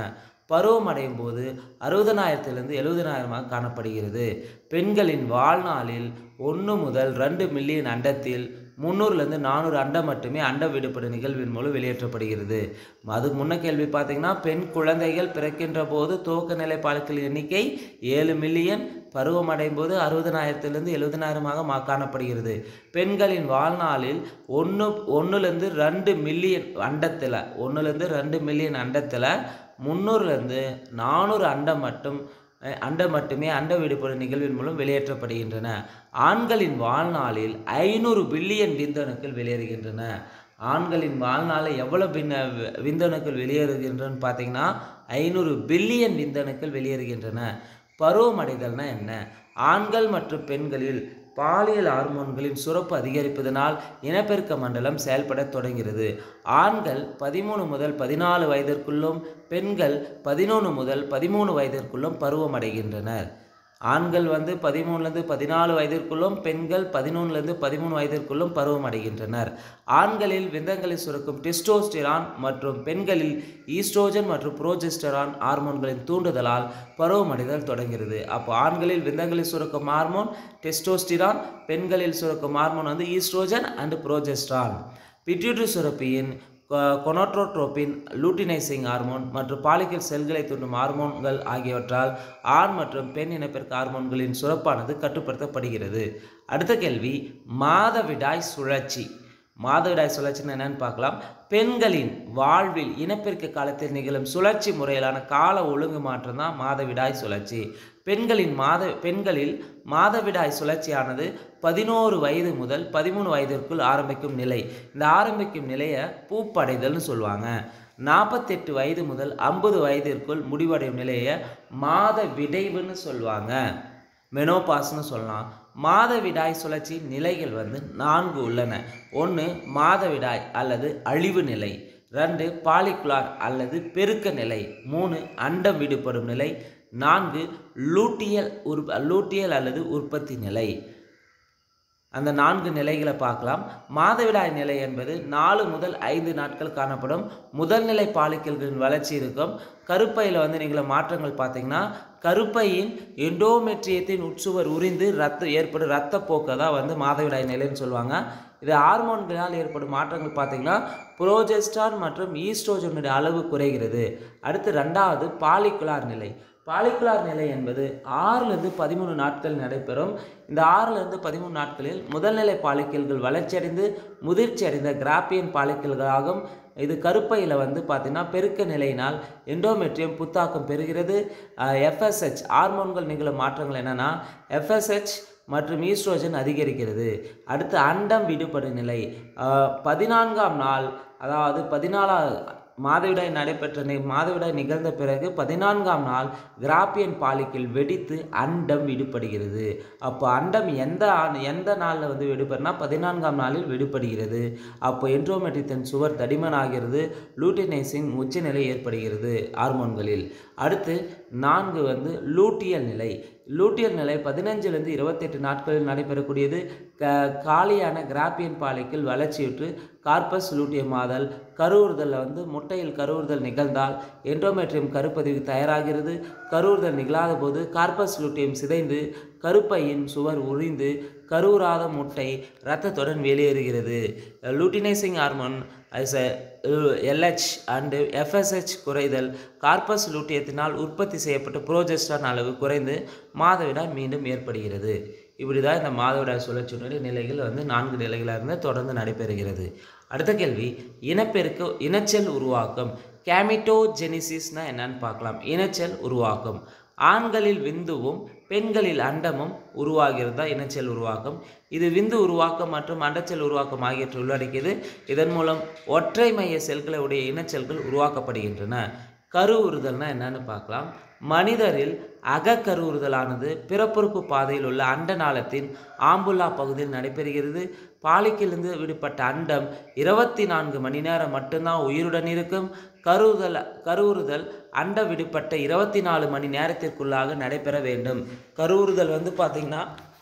பருவம் அடையும் போது அறுபதனாயிரத்திலிருந்து எழுபதனாயிரமாக காணப்படுகிறது பெண்களின் வாழ்நாளில் ஒன்று முதல் ரெண்டு மில்லியன் அண்டத்தில் முந்நூறுலேருந்து நானூறு அண்டம் மட்டுமே அண்ட விடுபடும் நிகழ்வின் மூலம் வெளியேற்றப்படுகிறது அதுக்கு முன்ன கேள்வி பார்த்தீங்கன்னா பெண் குழந்தைகள் பிறக்கின்ற போது துவக்க நிலை பாலுக்கள் எண்ணிக்கை ஏழு மில்லியன் பருவம் அடையும் போது அறுபதனாயிரத்திலிருந்து எழுபதனாயிரமாக மா காணப்படுகிறது பெண்களின் வாழ்நாளில் ஒன்று ஒன்றுலேருந்து ரெண்டு மில்லியன் அண்டத்தில் ஒன்றுலேருந்து ரெண்டு மில்லியன் அண்டத்தில் முந்நூறுலேருந்து நானூறு அண்டம் மட்டும் அஹ், அண்டம் மட்டுமே அண்ட விடுபடும் நிகழ்வின் மூலம் வெளியேற்றப்படுகின்றன ஆண்களின் வாழ்நாளில் ஐநூறு பில்லியன் விந்தணுக்கள் வெளியேறுகின்றன ஆண்களின் வாழ்நாளில் எவ்வளோ பின்ன விந்தணுக்கள் வெளியேறுகின்றன பார்த்தீங்கன்னா ஐநூறு பில்லியன் விந்தணுக்கள் வெளியேறுகின்றன பருவமடைதல்னா என்ன ஆண்கள் மற்றும் பெண்களில் பாலியல் ஹார்மோன்களின் சுரப்பு அதிகரிப்பதனால் இனப்பெருக்க மண்டலம் செயல்படத் தொடங்கிறது ஆண்கள் பதிமூணு முதல் பதினாலு வயதிற்குள்ளும் பெண்கள் பதினொன்று முதல் பதிமூணு வயதிற்குள்ளும் பருவமடைகின்றனர் ஆண்கள் வந்து பதிமூணுலேருந்து பதினாலு வயதிற்குள்ளும் பெண்கள் பதினொன்றுலேருந்து பதிமூணு வயதிற்குள்ளும் பருவமடைகின்றனர் ஆண்களில் விந்தங்களில் சுரக்கும் டெஸ்டோஸ்டிரான் மற்றும் பெண்களில் ஈஸ்ட்ரோஜன் மற்றும் புரோஜெஸ்டரான் ஹார்மோன்களின் தூண்டுதலால் பருவமடைதல் தொடங்கிறது அப்போ ஆண்களில் விந்தங்களில் சுரக்கும் ஹார்மோன் டெஸ்டோஸ்டிரான் பெண்களில் சுரக்கும் ஹார்மோன் வந்து ஈஸ்ட்ரோஜன் அண்ட் புரோஜெஸ்ட்ரான் பிட்யூட்டரி சுரப்பியின் கொனோட்ரோட்ரோபின் லூட்டினைசிங் ஹார்மோன் மற்றும் பாலிக்கல் செல்களை தூண்டும் ஹார்மோன்கள் ஆகியவற்றால் ஆண் மற்றும் பெண் இனப்பெருக்க ஹார்மோன்களின் சுரப்பானது கட்டுப்படுத்தப்படுகிறது அடுத்த கேள்வி மாதவிடாய் சுழற்சி மாதவிடாய் சுழற்சின்னு என்னன்னு பார்க்கலாம் பெண்களின் வாழ்வில் இனப்பெருக்க காலத்தில் நிகழும் சுழற்சி முறையிலான கால ஒழுங்கு மாற்றம் தான் மாதவிடாய் சுழற்சி பெண்களின் மாத பெண்களில் மாதவிடாய் சுழற்சியானது பதினோரு வயது முதல் பதிமூணு வயதிற்குள் ஆரம்பிக்கும் நிலை இந்த ஆரம்பிக்கும் நிலையை பூப்படைதல்னு சொல்லுவாங்க நாற்பத்தெட்டு வயது முதல் ஐம்பது வயதிற்குள் முடிவடையும் நிலையை மாத விடைவுன்னு சொல்லுவாங்க மெனோபாஸ்னு சொல்லலாம் மாதவிடாய் சுழற்சி நிலைகள் வந்து நான்கு உள்ளன ஒன்று மாதவிடாய் அல்லது அழிவு நிலை ரெண்டு பாலிகுலார் அல்லது பெருக்க நிலை மூணு அண்டம் விடுபடும் நிலை நான்கு லூட்டியல் உற் லூட்டியல் அல்லது உற்பத்தி நிலை அந்த நான்கு நிலைகளை பார்க்கலாம் மாதவிடாய் நிலை என்பது நாலு முதல் ஐந்து நாட்கள் காணப்படும் முதல் நிலை பாலிக்கல்களின் வளர்ச்சி இருக்கும் கருப்பையில் வந்து நீங்கள் மாற்றங்கள் பார்த்தீங்கன்னா கருப்பையின் எண்டோமெட்ரியத்தின் உட்சுவர் உரிந்து ரத்த ஏற்படும் இரத்த போக்கை தான் வந்து மாதவிடாய் நிலைன்னு சொல்லுவாங்க இது ஹார்மோன்களால் ஏற்படும் மாற்றங்கள் பார்த்தீங்கன்னா புரோஜெஸ்டான் மற்றும் ஈஸ்ட்ரோஜனுடைய அளவு குறைகிறது அடுத்து ரெண்டாவது பாலிகுலார் நிலை பாலிகுலார் நிலை என்பது ஆறிலிருந்து பதிமூணு நாட்கள் நடைபெறும் இந்த ஆறிலிருந்து பதிமூணு நாட்களில் முதல்நிலை பாலிக்கல்கள் வளர்ச்சியடைந்து முதிர்ச்சி அடைந்த கிராப்பியன் பாலிக்கல்களாகும் இது கருப்பையில் வந்து பார்த்திங்கன்னா பெருக்க நிலையினால் எண்டோமெட்ரியம் புத்தாக்கம் பெறுகிறது எஃப்எஸ்ஹெச் ஹார்மோன்கள் நிகழும் மாற்றங்கள் என்னென்னா எஃப்எஸ்ஹெச் மற்றும் ஈஸ்ட்ரோஜன் அதிகரிக்கிறது அடுத்து அண்டம் விடுபடும் நிலை அஹ், பதினான்காம் நாள் அதாவது பதினாலா மாதவிடாய் நடைபெற்ற நி மாதவிடாய் நிகழ்ந்த பிறகு பதினான்காம் நாள் கிராப்பியன் பாலிக்கில் வெடித்து அண்டம் விடுபடுகிறது அப்போ அண்டம் எந்த ஆண் எந்த நாளில் வந்து விடுபடுனா பதினான்காம் நாளில் விடுபடுகிறது அப்போ என்ட்ரோமெட்ரித்தன் சுவர் தடிமனாகிறது லூட்டினைசின் உச்சநிலை ஏற்படுகிறது ஹார்மோன்களில் அடுத்து நான்கு வந்து லூட்டியல் நிலை லூட்டியல் நிலை பதினஞ்சிலிருந்து இருபத்தெட்டு நாட்களில் நடைபெறக்கூடியது க காலியான கிராப்பியன் பாலிக்கில் வளர்ச்சியுற்று கார்பஸ் லூட்டியம் ஆதல் கருவுறுதலில் வந்து முட்டையில் கருவுறுதல் நிகழ்ந்தால் என்டோமெட்ரியம் கருப்பதிவு தயாராகிறது கருவுறுதல் நிகழாத போது கார்பஸ் லூட்டியம் சிதைந்து கருப்பையின் சுவர் உறிந்து கருவுறாத முட்டை இரத்தத்துடன் வெளியேறுகிறது luteinizing hormone as a LH and FSH குறைதல் கார்பஸ் லூட்டியத்தினால் உற்பத்தி செய்யப்பட்ட புரோஜெஸ்டான் அளவு குறைந்து மாதவிடாய் மீண்டும் ஏற்படுகிறது இப்படி தான் இந்த மாதவிடாய் சுழற்சியினுடைய நிலைகள் வந்து நான்கு நிலைகளாக இருந்து தொடர்ந்து நடைபெறுகிறது அடுத்த கேள்வி இனப்பெருக்க இனச்செல் உருவாக்கம் கேமிட்டோஜெனிசிஸ்னா என்னன்னு பார்க்கலாம் இனச்செல் உருவாக்கம் ஆண்களில் விந்துவும் பெண்களில் அண்டமும் உருவாகிறது தான் இனச்செல் உருவாக்கம் இது விந்து உருவாக்கம் மற்றும் அண்டச்செல் உருவாக்கம் ஆகியவற்றை உள்ளடக்கியது இதன் மூலம் ஒற்றை மைய செல்களை உடைய இனச்செல்கள் உருவாக்கப்படுகின்றன கருவுறுதல்னா என்னன்னு பார்க்கலாம் மனிதரில் அகக்கருவுறுதலானது பிறப்புறுப்பு பாதையில் உள்ள அண்ட நாளத்தின் ஆம்புல்லா பகுதியில் நடைபெறுகிறது பாலிக்கிலிருந்து விடுபட்ட அண்டம் இருபத்தி நான்கு மணி நேரம் மட்டும்தான் உயிருடன் இருக்கும் கருவுதல் கருவுறுதல் அண்ட விடுபட்ட இருபத்தி நாலு மணி நேரத்திற்குள்ளாக நடைபெற வேண்டும் கருவுறுதல் வந்து பார்த்திங்கன்னா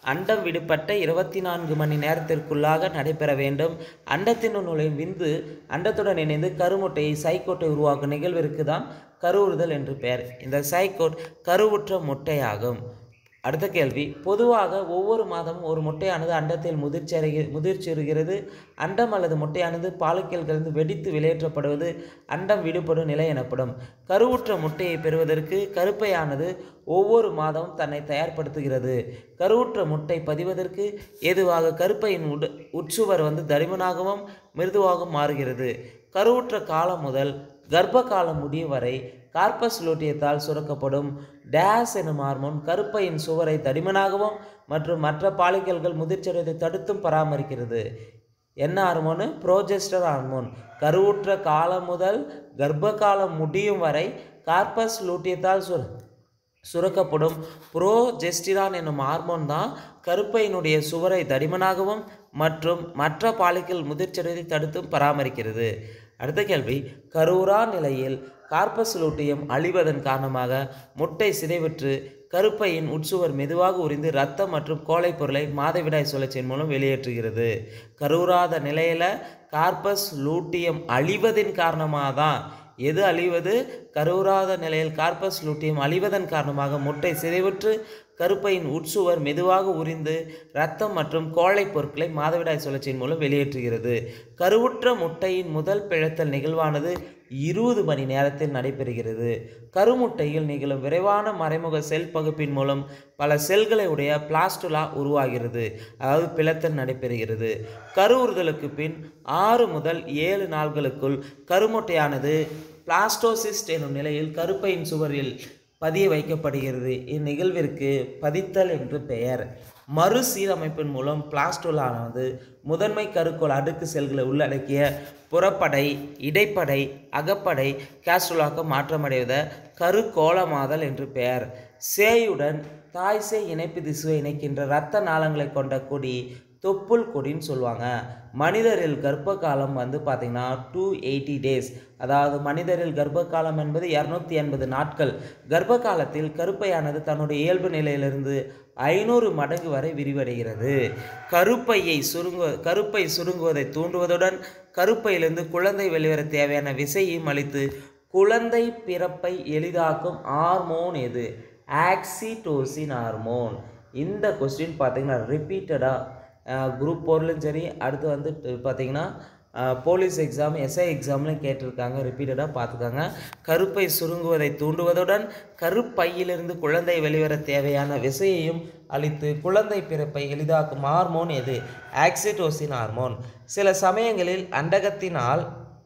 அண்டம் விடுபட்ட இருபத்தி நான்கு மணி நேரத்திற்குள்ளாக நடைபெற வேண்டும் அண்டத்தினுள் நுழையும் விந்து அண்டத்துடன் இணைந்து கருமுட்டையை சைக்கோட்டை உருவாக்கும் நிகழ்விற்கு தான் கருவுறுதல் என்று பெயர் இந்த சைக்கோட் கருவுற்ற முட்டையாகும் அடுத்த கேள்வி பொதுவாக ஒவ்வொரு மாதமும் ஒரு முட்டையானது அண்டத்தில் முதிர்ச்சி முதிர்ச்சிருகிறது அண்டம் அல்லது முட்டையானது பாலுக்கல்களிலிருந்து வெடித்து வெளியேற்றப்படுவது அண்டம் விடுபடும் நிலை எனப்படும் கருவுற்ற முட்டையை பெறுவதற்கு கருப்பையானது ஒவ்வொரு மாதமும் தன்னை தயார்படுத்துகிறது கருவுற்ற முட்டை பதிவதற்கு ஏதுவாக கருப்பையின் உட உட்சுவர் வந்து தடிமனாகவும் மிருதுவாகவும் மாறுகிறது கருவுற்ற காலம் முதல் கர்ப்ப காலம் முடியும் வரை கார்பஸ் லூட்டியத்தால் சுரக்கப்படும் டேஸ் எனும் ஹார்மோன் கருப்பையின் சுவரை தடிமனாகவும் மற்றும் மற்ற பாலிக்கல்கள் முதிர்ச்சியடைவதை தடுத்தும் பராமரிக்கிறது என்ன ஹார்மோனு ப்ரோஜெஸ்டர் ஹார்மோன் கருவுற்ற காலம் முதல் கர்ப்ப காலம் முடியும் வரை கார்பஸ் லூட்டியத்தால் சுர சுரக்கப்படும் புரோஜெஸ்டிரான் என்னும் ஹார்மோன் தான் கருப்பையினுடைய சுவரை தடிமனாகவும் மற்றும் மற்ற பாலிக்கல் முதிர்ச்சியடைவதை தடுத்தும் பராமரிக்கிறது அடுத்த கேள்வி கருவுரா நிலையில் கார்பஸ் லூட்டியம் அழிவதன் காரணமாக முட்டை சிதைவுற்று கருப்பையின் உட்சுவர் மெதுவாக உரிந்து இரத்தம் மற்றும் கோழைப் பொருளை மாதவிடாய் சுழற்சியின் மூலம் வெளியேற்றுகிறது கருவுறாத நிலையில் கார்பஸ் லூட்டியம் அழிவதின் காரணமாக தான் எது அழிவது கருவுறாத நிலையில் கார்பஸ் லூட்டியம் அழிவதன் காரணமாக முட்டை சிதைவுற்று கருப்பையின் உட்சுவர் மெதுவாக உரிந்து இரத்தம் மற்றும் கோழைப் பொருட்களை மாதவிடாய் சுழற்சியின் மூலம் வெளியேற்றுகிறது கருவுற்ற முட்டையின் முதல் பிழைத்தல் நிகழ்வானது இருபது மணி நேரத்தில் நடைபெறுகிறது கருமுட்டையில் நிகழும் விரைவான மறைமுக செல் பகுப்பின் மூலம் பல செல்களை உடைய பிளாஸ்டுலா உருவாகிறது அதாவது பிளத்தல் நடைபெறுகிறது கருவுறுதலுக்கு பின் ஆறு முதல் ஏழு நாள்களுக்குள் கருமுட்டையானது பிளாஸ்டோசிஸ்ட் எனும் நிலையில் கருப்பையின் சுவரில் பதிய வைக்கப்படுகிறது இந்நிகழ்விற்கு பதித்தல் என்று பெயர் மறுசீரமைப்பின் மூலம் பிளாஸ்டுலானது முதன்மை கருக்கோள் அடுக்கு செல்களை உள்ளடக்கிய புறப்படை இடைப்படை அகப்படை கேஸ்ட்ரோலாக மாற்றமடைவத கருக்கோளமாதல் என்று பெயர் சேயுடன் தாய் சேய் இணைப்பு திசுவை இணைக்கின்ற இரத்த நாளங்களை கொண்ட கொடி தொப்புள் கொடின்னு சொல்லுவாங்க மனிதரில் கர்ப்ப காலம் வந்து பார்த்திங்கன்னா டூ எயிட்டி டேஸ் அதாவது மனிதரில் கர்ப்ப காலம் என்பது இரநூத்தி எண்பது நாட்கள் கர்ப்ப காலத்தில் கருப்பையானது தன்னுடைய இயல்பு நிலையிலிருந்து ஐநூறு மடங்கு வரை விரிவடைகிறது கருப்பையை சுருங்கு கருப்பை சுருங்குவதை தூண்டுவதுடன் கருப்பையிலிருந்து குழந்தை வெளிவர தேவையான விசையும் அளித்து குழந்தை பிறப்பை எளிதாக்கும் ஹார்மோன் எது ஆக்சிடோசின் ஹார்மோன் இந்த கொஸ்டின் பார்த்தீங்கன்னா ரிப்பீட்டடாக குரூப் ஃபோர்லையும் சரி அடுத்து வந்து பார்த்தீங்கன்னா போலீஸ் எக்ஸாம் எஸ்ஐ எக்ஸாம்லையும் கேட்டிருக்காங்க ரிப்பீட்டடாக பார்த்துக்காங்க கருப்பை சுருங்குவதை தூண்டுவதுடன் கருப்பையிலிருந்து குழந்தை வெளிவர தேவையான விசையையும் அளித்து குழந்தை பிறப்பை எளிதாக்கும் ஹார்மோன் எது ஆக்சிடோசின் ஹார்மோன் சில சமயங்களில் அண்டகத்தினால்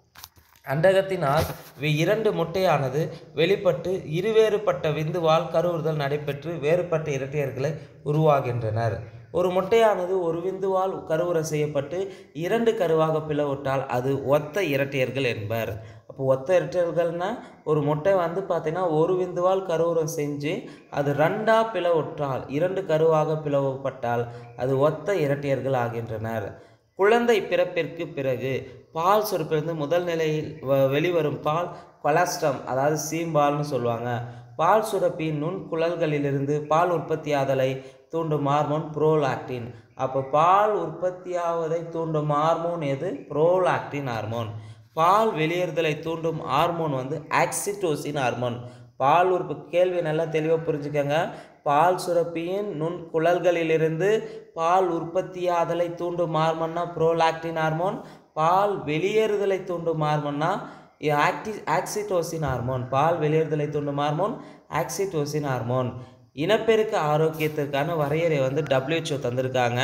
அண்டகத்தினால் வி- இரண்டு முட்டையானது வெளிப்பட்டு இருவேறுபட்ட விந்துவால் கருவுறுதல் நடைபெற்று வேறுபட்ட இரட்டையர்களை உருவாகின்றனர் ஒரு முட்டையானது ஒரு விந்துவால் கருவுற செய்யப்பட்டு இரண்டு கருவாக பிளவுட்டால் அது ஒத்த இரட்டையர்கள் என்பர் அப்போ ஒத்த இரட்டையர்கள்னா ஒரு முட்டை வந்து பார்த்தீங்கன்னா ஒரு விந்துவால் கருவுரம் செஞ்சு அது ரெண்டாக பிளவுற்றால் இரண்டு கருவாக பிளவுபட்டால் அது ஒத்த இரட்டையர்கள் ஆகின்றனர் குழந்தை பிறப்பிற்கு பிறகு பால் சுரப்பிலிருந்து முதல் நிலையில் வ- வெளிவரும் பால் கொலஸ்ட்ரம் அதாவது சீம்பால்னு சொல்லுவாங்க பால் சுரப்பியின் நுண் குழல்களிலிருந்து பால் உற்பத்தியாதலை தூண்டும் ஹார்மோன் புரோலாக்டின் அப்போ பால் உற்பத்தியாவதை தூண்டும் ஹார்மோன் எது புரோலாக்டின் ஹார்மோன் பால் வெளியேறுதலை தூண்டும் ஹார்மோன் வந்து ஆக்சிடோசின் ஹார்மோன் பால் உற்ப கேள்வி நல்லா தெளிவாக புரிஞ்சுக்கங்க பால் சுரப்பியின் நுண் குழல்களிலிருந்து பால் உற்பத்தியாதலை தூண்டும் ஹார்மோன்னா புரோலாக்டின் ஹார்மோன் பால் வெளியேறுதலை தூண்டும் ஹார்மோன்னா ஆக்டி ஆக்சிடோசின் ஹார்மோன் பால் வெளியேறுதலை தூண்டும் ஹார்மோன் ஆக்சிடோசின் ஹார்மோன் இனப்பெருக்க ஆரோக்கியத்திற்கான வரையறை வந்து WHO தந்திருக்காங்க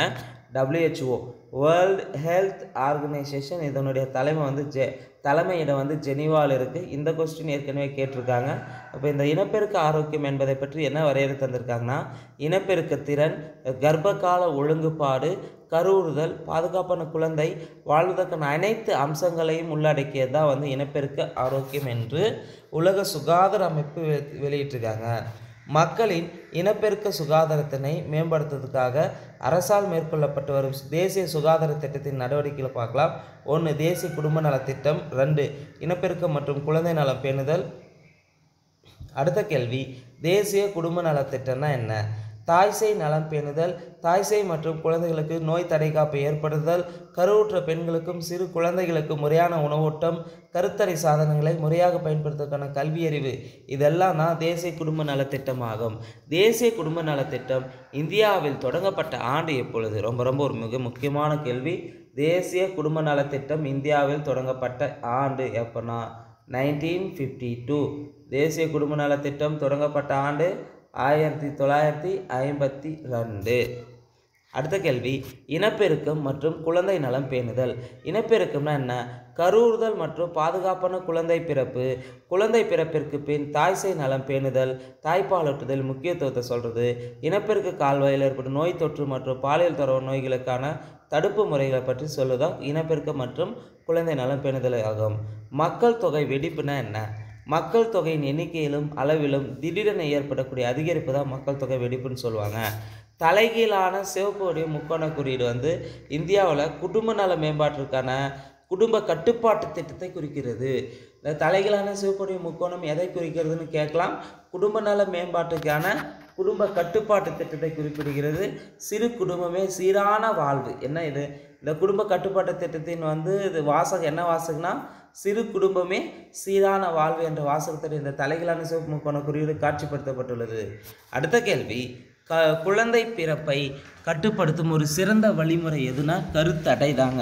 WHO வேர்ல்ட் ஹெல்த் ஆர்கனைசேஷன் இதனுடைய தலைமை வந்து ஜெ தலைமையிடம் வந்து ஜெனீவாவில் இருக்குது இந்த கொஸ்டின் ஏற்கனவே கேட்டிருக்காங்க அப்போ இந்த இனப்பெருக்க ஆரோக்கியம் என்பதை பற்றி என்ன வரையறை தந்திருக்காங்கன்னா இனப்பெருக்க திறன் கர்ப்பகால ஒழுங்குபாடு கருவுறுதல் பாதுகாப்பான குழந்தை வாழ்வதற்கான அனைத்து அம்சங்களையும் உள்ளடக்கியது தான் வந்து இனப்பெருக்க ஆரோக்கியம் என்று உலக சுகாதார அமைப்பு வெ- வெளியிட்டிருக்காங்க மக்களின் இனப்பெருக்க சுகாதாரத்தினை மேம்படுத்துவதற்காக அரசால் மேற்கொள்ளப்பட்டு வரும் தேசிய சுகாதார திட்டத்தின் நடவடிக்கைகளை பார்க்கலாம் ஒன்று தேசிய குடும்ப நலத் திட்டம் ரெண்டு இனப்பெருக்கம் மற்றும் குழந்தை நலம் பேணுதல் அடுத்த கேள்வி தேசிய குடும்ப நலத் திட்டம்னா என்ன தாய்சேய் நலம் பேணுதல் தாய்சேய் மற்றும் குழந்தைகளுக்கு நோய் தடைக்காப்பு ஏற்படுதல் கருவுற்ற பெண்களுக்கும் சிறு குழந்தைகளுக்கும் முறையான உணவூட்டம் கருத்தடை சாதனங்களை முறையாக பயன்படுத்துவதற்கான கல்வியறிவு இதெல்லாம் தான் தேசிய குடும்ப நலத்திட்டம் ஆகும் தேசிய குடும்ப நலத்திட்டம் இந்தியாவில் தொடங்கப்பட்ட ஆண்டு எப்பொழுது ரொம்ப ரொம்ப ஒரு மிக முக்கியமான கேள்வி தேசிய குடும்ப நலத்திட்டம் இந்தியாவில் தொடங்கப்பட்ட ஆண்டு எப்போனா நைன்டீன் ஃபிஃப்டி டூ தேசிய குடும்ப நலத்திட்டம் தொடங்கப்பட்ட ஆண்டு ஆயிரத்தி தொள்ளாயிரத்தி ஐம்பத்தி ரெண்டு அடுத்த கேள்வி இனப்பெருக்கம் மற்றும் குழந்தை நலம் பேணுதல் இனப்பெருக்கம்னா என்ன கருவுறுதல் மற்றும் பாதுகாப்பான குழந்தை பிறப்பு குழந்தை பிறப்பிற்கு பின் தாய்சேய் நலம் பேணுதல் தாய்ப்பாலூட்டுதல் முக்கியத்துவத்தை சொல்கிறது இனப்பெருக்க கால்வாயில் ஏற்படும் நோய் தொற்று மற்றும் பாலியல் தொடர்பு நோய்களுக்கான தடுப்பு முறைகளை பற்றி சொல்லுதா இனப்பெருக்கம் மற்றும் குழந்தை நலம் பேணுதல் ஆகும் மக்கள் தொகை வெடிப்புனா என்ன மக்கள் தொகையின் எண்ணிக்கையிலும் அளவிலும் திடீரென ஏற்படக்கூடிய அதிகரிப்பு தான் மக்கள் தொகை வெடிப்புன்னு சொல்லுவாங்க தலைகீழான சிவப்பு வடிவ முக்கோண குறியீடு வந்து இந்தியாவில் குடும்ப நல மேம்பாட்டிற்கான குடும்ப கட்டுப்பாட்டு திட்டத்தை குறிக்கிறது இந்த தலைகீழான சிவப்பு வடிவ முக்கோணம் எதை குறிக்கிறதுன்னு கேட்கலாம் குடும்ப நல மேம்பாட்டுக்கான குடும்ப கட்டுப்பாட்டு திட்டத்தை குறிப்பிடுகிறது சிறு குடும்பமே சீரான வாழ்வு என்ன இது இந்த குடும்ப கட்டுப்பாட்டு திட்டத்தின் வந்து இது வாசகம் என்ன வாசகம்னா சிறு குடும்பமே சீரான வாழ்வு என்ற வாசகத்தில் இந்த தலைகளான சிவப்பு முக்கோண குறியீடு காட்சிப்படுத்தப்பட்டுள்ளது அடுத்த கேள்வி க குழந்தை பிறப்பை கட்டுப்படுத்தும் ஒரு சிறந்த வழிமுறை எதுனா கருத்தடை தாங்க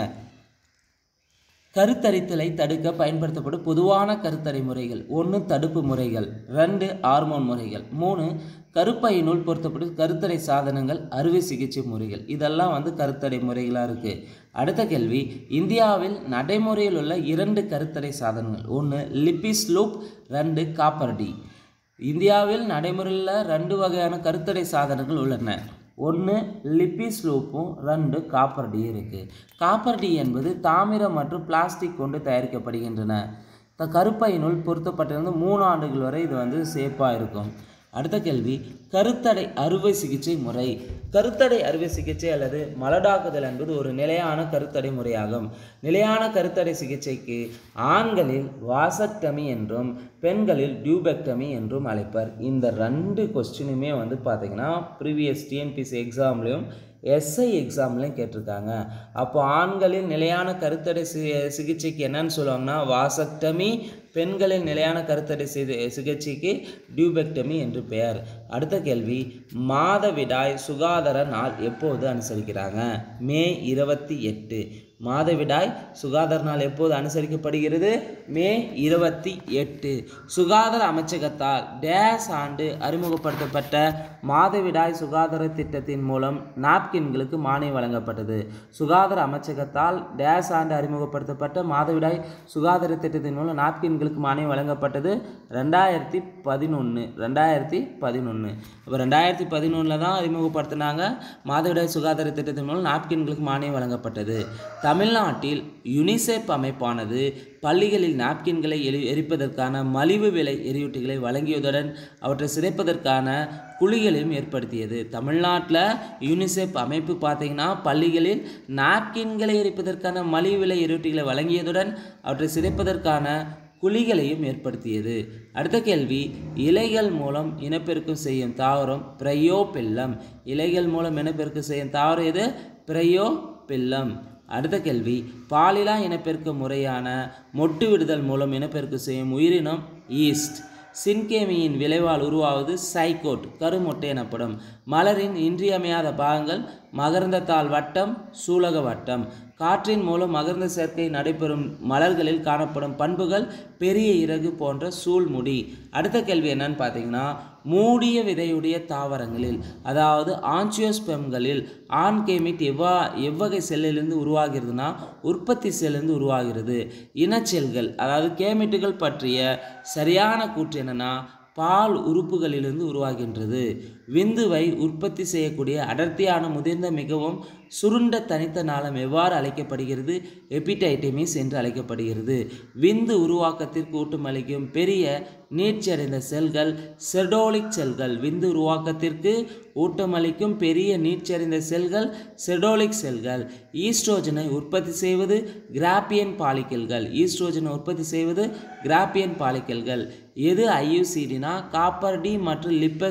கருத்தரித்தலை தடுக்க பயன்படுத்தப்படும் பொதுவான கருத்தடை முறைகள் ஒன்று தடுப்பு முறைகள் ரெண்டு ஹார்மோன் முறைகள் மூணு கருப்பையினுள் பொருத்தப்படும் கருத்தடை சாதனங்கள் அறுவை சிகிச்சை முறைகள் இதெல்லாம் வந்து கருத்தடை முறைகளாக இருக்குது அடுத்த கேள்வி இந்தியாவில் நடைமுறையில் உள்ள இரண்டு கருத்தடை சாதனங்கள் ஒன்று லிப்பிஸ் லூப் ரெண்டு காப்பர்டி இந்தியாவில் நடைமுறையில் ரெண்டு வகையான கருத்தடை சாதனங்கள் உள்ளன ஒன்று லிப்பிஸ் லூப்பும் ரெண்டு காப்பர் டி இருக்குது காப்பர் டி என்பது தாமிரம் மற்றும் பிளாஸ்டிக் கொண்டு தயாரிக்கப்படுகின்றன த கருப்பையினுள் பொருத்தப்பட்டிருந்து மூணு ஆண்டுகள் வரை இது வந்து சேஃபாக இருக்கும் அடுத்த கேள்வி கருத்தடை அறுவை சிகிச்சை முறை கருத்தடை அறுவை சிகிச்சை அல்லது மலடாக்குதல் என்பது ஒரு நிலையான கருத்தடை முறையாகும் நிலையான கருத்தடை சிகிச்சைக்கு ஆண்களில் வாசக்டமி என்றும் பெண்களில் டியூபெக்டமி என்றும் அழைப்பர் இந்த ரெண்டு கொஸ்டினுமே வந்து பார்த்திங்கன்னா ப்ரீவியஸ் டிஎன்பிசி எக்ஸாம்லேயும் எஸ்ஐ எக்ஸாம்லையும் கேட்டிருக்காங்க அப்போ ஆண்களின் நிலையான கருத்தடை சி சிகிச்சைக்கு என்னன்னு சொல்லுவாங்கன்னா வாசக்டமி பெண்களின் நிலையான கருத்தடை சிதி சிகிச்சைக்கு டியூபெக்டமி என்று பெயர் அடுத்த கேள்வி மாதவிடாய் சுகாதார நாள் எப்போது அனுசரிக்கிறாங்க மே இருபத்தி எட்டு மாதவிடாய் சுகாதார நாள் எப்போது அனுசரிக்கப்படுகிறது மே இருபத்தி எட்டு சுகாதார அமைச்சகத்தால் டேஸ் ஆண்டு அறிமுகப்படுத்தப்பட்ட மாதவிடாய் சுகாதார திட்டத்தின் மூலம் நாப்கின்களுக்கு மானியம் வழங்கப்பட்டது சுகாதார அமைச்சகத்தால் டேஸ் ஆண்டு அறிமுகப்படுத்தப்பட்ட மாதவிடாய் சுகாதார திட்டத்தின் மூலம் நாப்கின்களுக்கு மானியம் வழங்கப்பட்டது ரெண்டாயிரத்தி பதினொன்று ரெண்டாயிரத்தி பதினொன்று இப்போ ரெண்டாயிரத்தி பதினொன்றில் தான் அறிமுகப்படுத்தினாங்க மாதவிடாய் சுகாதார திட்டத்தின் மூலம் நாப்கின்களுக்கு மானியம் வழங்கப்பட்டது தமிழ்நாட்டில் யுனிசெஃப் அமைப்பானது பள்ளிகளில் நாப்கின்களை எரி எரிப்பதற்கான மலிவு விலை எரியூட்டிகளை வழங்கியதுடன் அவற்றை சிதைப்பதற்கான குழிகளையும் ஏற்படுத்தியது தமிழ்நாட்டில் யூனிசெஃப் அமைப்பு பார்த்தீங்கன்னா பள்ளிகளில் நாப்கின்களை எரிப்பதற்கான மலிவு விலை எரியூட்டிகளை வழங்கியதுடன் அவற்றை சிதைப்பதற்கான குழிகளையும் ஏற்படுத்தியது அடுத்த கேள்வி இலைகள் மூலம் இனப்பெருக்கம் செய்யும் தாவரம் பிரயோபெல்லம் இலைகள் மூலம் இனப்பெருக்கம் செய்யும் தாவரம் எது பிரயோபெல்லம் அடுத்த கேள்வி பாலிலா இனப்பெருக்க முறையான மொட்டு விடுதல் மூலம் இனப்பெருக்கம் செய்யும் உயிரினம் ஈஸ்ட் சின்கேமியின் விளைவால் உருவாவது சைக்கோட் கருமொட்டை எனப்படும் மலரின் இன்றியமையாத பாகங்கள் மகரந்தத்தாள் வட்டம் சூலக வட்டம் காற்றின் மூலம் மகரந்த சேர்க்கை நடைபெறும் மலர்களில் காணப்படும் பண்புகள் பெரிய இறகு போன்ற சூழ்முடி அடுத்த கேள்வி என்னன்னு பார்த்தீங்கன்னா மூடிய விதையுடைய தாவரங்களில் அதாவது ஆன்சியோஸ்பெம்களில் ஆண் கேமிட் எவ்வா எவ்வகை செல்லிலிருந்து உருவாகிறதுனா உற்பத்தி செல்லிருந்து உருவாகிறது இனச்செல்கள் அதாவது கேமிட்டுகள் பற்றிய சரியான கூற்று என்னன்னா பால் உறுப்புகளிலிருந்து உருவாகின்றது விந்துவை உற்பத்தி செய்யக்கூடிய அடர்த்தியான முதிர்ந்த மிகவும் சுருண்ட தனித்த நாளம் எவ்வாறு அழைக்கப்படுகிறது எபிடைட்டமிஸ் என்று அழைக்கப்படுகிறது விந்து உருவாக்கத்திற்கு ஊட்டமளிக்கும் பெரிய நீட்சியடைந்த செல்கள் செடோலிக் செல்கள் விந்து உருவாக்கத்திற்கு ஊட்டமளிக்கும் பெரிய நீட்சியடைந்த செல்கள் செடோலிக் செல்கள் ஈஸ்ட்ரோஜனை உற்பத்தி செய்வது கிராப்பியன் பாலிக்கல்கள் ஈஸ்ட்ரோஜனை உற்பத்தி செய்வது கிராப்பியன் பாலிக்கல்கள் எது ஐயூசிடினா காப்பர் டி மற்றும் லிப்பஸ்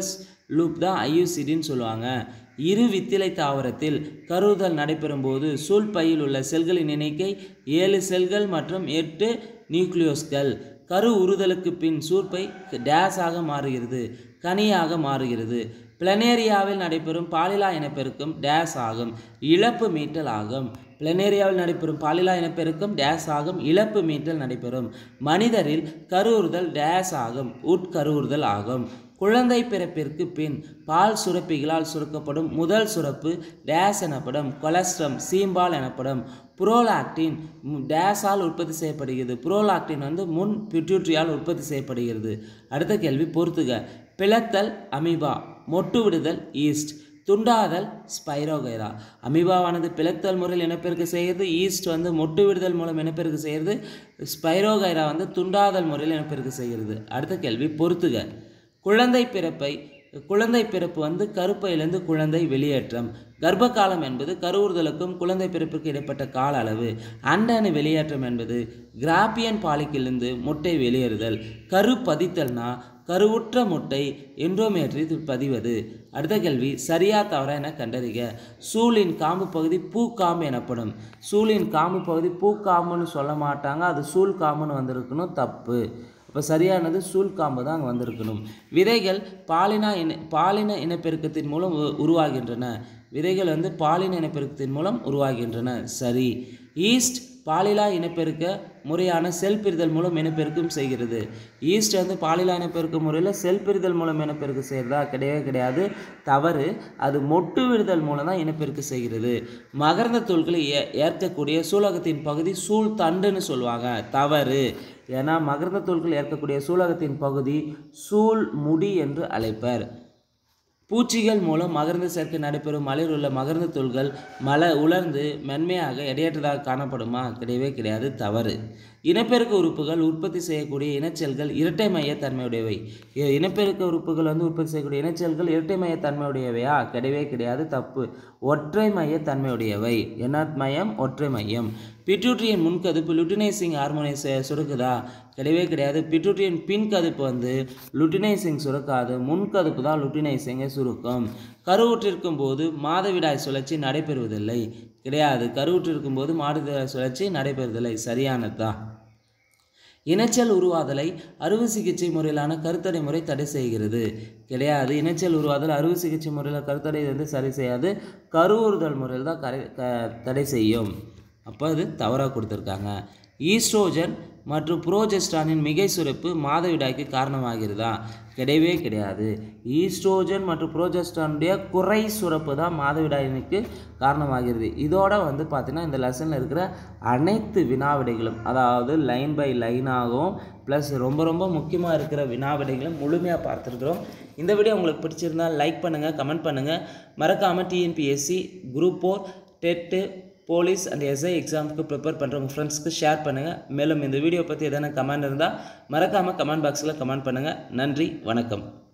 லூப் தான் ஐயூசிடின்னு சொல்லுவாங்க இரு வித்திலை தாவரத்தில் கருவுதல் நடைபெறும் போது சூழ்பையில் உள்ள செல்களின் எண்ணிக்கை ஏழு செல்கள் மற்றும் எட்டு நியூக்ளியோஸ்கள் கரு உறுதலுக்கு பின் சூர்பை டேஸாக மாறுகிறது கனியாக மாறுகிறது பிளனேரியாவில் நடைபெறும் பாலிலா இனப்பெருக்கம் டேஸ் ஆகும் இழப்பு மீட்டல் ஆகும் பிளனேரியாவில் நடைபெறும் பாலிலா இனப்பெருக்கம் டேஸ் ஆகும் இழப்பு மீட்டல் நடைபெறும் மனிதரில் கருவுறுதல் டேஸ் ஆகும் உட்கருவுறுதல் ஆகும் குழந்தை பிறப்பிற்கு பின் பால் சுரப்பிகளால் சுரக்கப்படும் முதல் சுரப்பு டேஸ் எனப்படும் கொலஸ்ட்ரம் சீம்பால் எனப்படும் புரோலாக்டின் டேஸால் உற்பத்தி செய்யப்படுகிறது புரோலாக்டின் வந்து முன் பிட்யூட்ரியால் உற்பத்தி செய்யப்படுகிறது அடுத்த கேள்வி பொறுத்துக பிளத்தல் அமீபா மொட்டு விடுதல் ஈஸ்ட் துண்டாதல் ஸ்பைரோகைரா அமீபாவானது பிளத்தல் முறையில் இனப்பெருக்க செய்கிறது ஈஸ்ட் வந்து மொட்டு விடுதல் மூலம் இனப்பெருக்க செய்கிறது ஸ்பைரோகைரா வந்து துண்டாதல் முறையில் இனப்பெருக்க செய்கிறது அடுத்த கேள்வி பொறுத்துக குழந்தை பிறப்பை குழந்தை பிறப்பு வந்து கருப்பையிலிருந்து குழந்தை வெளியேற்றம் கர்ப்ப காலம் என்பது கருவுறுதலுக்கும் குழந்தை பிறப்புக்கு இடைப்பட்ட கால அளவு அண்டணு வெளியேற்றம் என்பது கிராப்பியன் பாலிக்கிலிருந்து முட்டை வெளியேறுதல் கரு பதித்தல்னா கருவுற்ற முட்டை என்ட்ரோமேட்ரி பதிவது அடுத்த கேள்வி சரியா தவறா என கண்டறிக சூழின் காம்பு பகுதி பூக்காம்பு எனப்படும் சூழின் காம்பு பகுதி பூக்காம்புன்னு சொல்ல மாட்டாங்க அது சூழ் காம்புன்னு வந்திருக்கணும் தப்பு இப்போ சரியானது சூழ்காம்பு தான் அங்கே வந்திருக்கணும் விதைகள் பாலினா இன பாலின இனப்பெருக்கத்தின் மூலம் உ- உருவாகின்றன விதைகள் வந்து பாலின இனப்பெருக்கத்தின் மூலம் உருவாகின்றன சரி ஈஸ்ட் பாலிலா இனப்பெருக்க முறையான செல் பிரிதல் மூலம் இனப்பெருக்கம் செய்கிறது ஈஸ்ட் வந்து பாலிலா இனப்பெருக்க முறையில் செல் பிரிதல் மூலம் இனப்பெருக்கம் செய்கிறதா கிடையவே கிடையாது தவறு அது மொட்டு விடுதல் மூலம் தான் இனப்பெருக்கம் செய்கிறது மகரந்த தூள்களை ஏ ஏற்கக்கூடிய சூலகத்தின் பகுதி சூழ் தண்டுன்னு சொல்லுவாங்க தவறு ஏன்னா மகரந்த தூள்கள் ஏற்கக்கூடிய சூலகத்தின் பகுதி சூழ் முடி என்று அழைப்பர் பூச்சிகள் மூலம் மகரந்த சேர்க்கை நடைபெறும் மலையில் உள்ள மகரந்த தூள்கள் மல உலர்ந்து மென்மையாக எடையற்றதாக காணப்படுமா கிடையவே கிடையாது தவறு இனப்பெருக்க உறுப்புகள் உற்பத்தி செய்யக்கூடிய இனச்செல்கள் இரட்டை மைய தன்மையுடையவை இ- இனப்பெருக்க உறுப்புகள் வந்து உற்பத்தி செய்யக்கூடிய இனச்செல்கள் இரட்டை மைய தன்மையுடையவையா கிடையவே கிடையாது தப்பு ஒற்றை மைய தன்மையுடையவை என்ன மையம் ஒற்றை மையம் பிட்யூட்ரியின் முன்கதுப்பு லுட்டினைசிங் ஹார்மோனை சு- சுரக்குதா கிடையவே கிடையாது பிட்யூட்ரியின் பின்கதுப்பு வந்து லுட்டினைசிங் சுரக்காது முன்கதுப்பு தான் லுட்டினைசிங்கை சுருக்கும் கருவுற்றிருக்கும் போது மாதவிடாய் சுழற்சி நடைபெறுவதில்லை கிடையாது கருவுற்றிருக்கும் போது மாதவிடாய் சுழற்சி நடைபெறுவதில்லை சரியானதுதான் இனச்சல் உருவாதலை அறுவை சிகிச்சை முறையிலான கருத்தடை முறை தடை செய்கிறது கிடையாது இனச்சல் உருவாதல் அறுவை சிகிச்சை முறையில் கருத்தடை வந்து சரி செய்யாது கருவுறுதல் முறையில் தான் கரை க தடை செய்யும் அப்போ அது தவறாக கொடுத்துருக்காங்க ஈஸ்ட்ரோஜன் மற்றும் புரோஜெஸ்டானின் மிகை சுரப்பு மாதவிடாய்க்கு காரணமாகிறதா கிடையவே கிடையாது ஈஸ்ட்ரோஜன் மற்றும் புரோஜெஸ்டானுடைய குறை சுரப்பு தான் மாதவிடாயினுக்கு காரணமாகிறது இதோட வந்து பார்த்தீங்கன்னா இந்த லெசனில் இருக்கிற அனைத்து வினாவிடைகளும் அதாவது லைன் பை லைனாகவும் ப்ளஸ் ரொம்ப ரொம்ப முக்கியமாக இருக்கிற வினாவிடைகளும் முழுமையாக பார்த்துருக்குறோம் இந்த வீடியோ உங்களுக்கு பிடிச்சிருந்தா லைக் பண்ணுங்கள் கமெண்ட் பண்ணுங்கள் மறக்காமல் TNPSC group four TET police and SI எக்ஸாமுக்கு ப்ரிப்பேர் பண்ணுற உங்கள் ஃப்ரெண்ட்ஸ்க்கு ஷேர் பண்ணுங்கள் மேலும் இந்த வீடியோ பற்றி எதனா கமெண்ட் இருந்தால் மறக்காமல் கமெண்ட் பாக்ஸில் கமெண்ட் பண்ணுங்கள் நன்றி வணக்கம்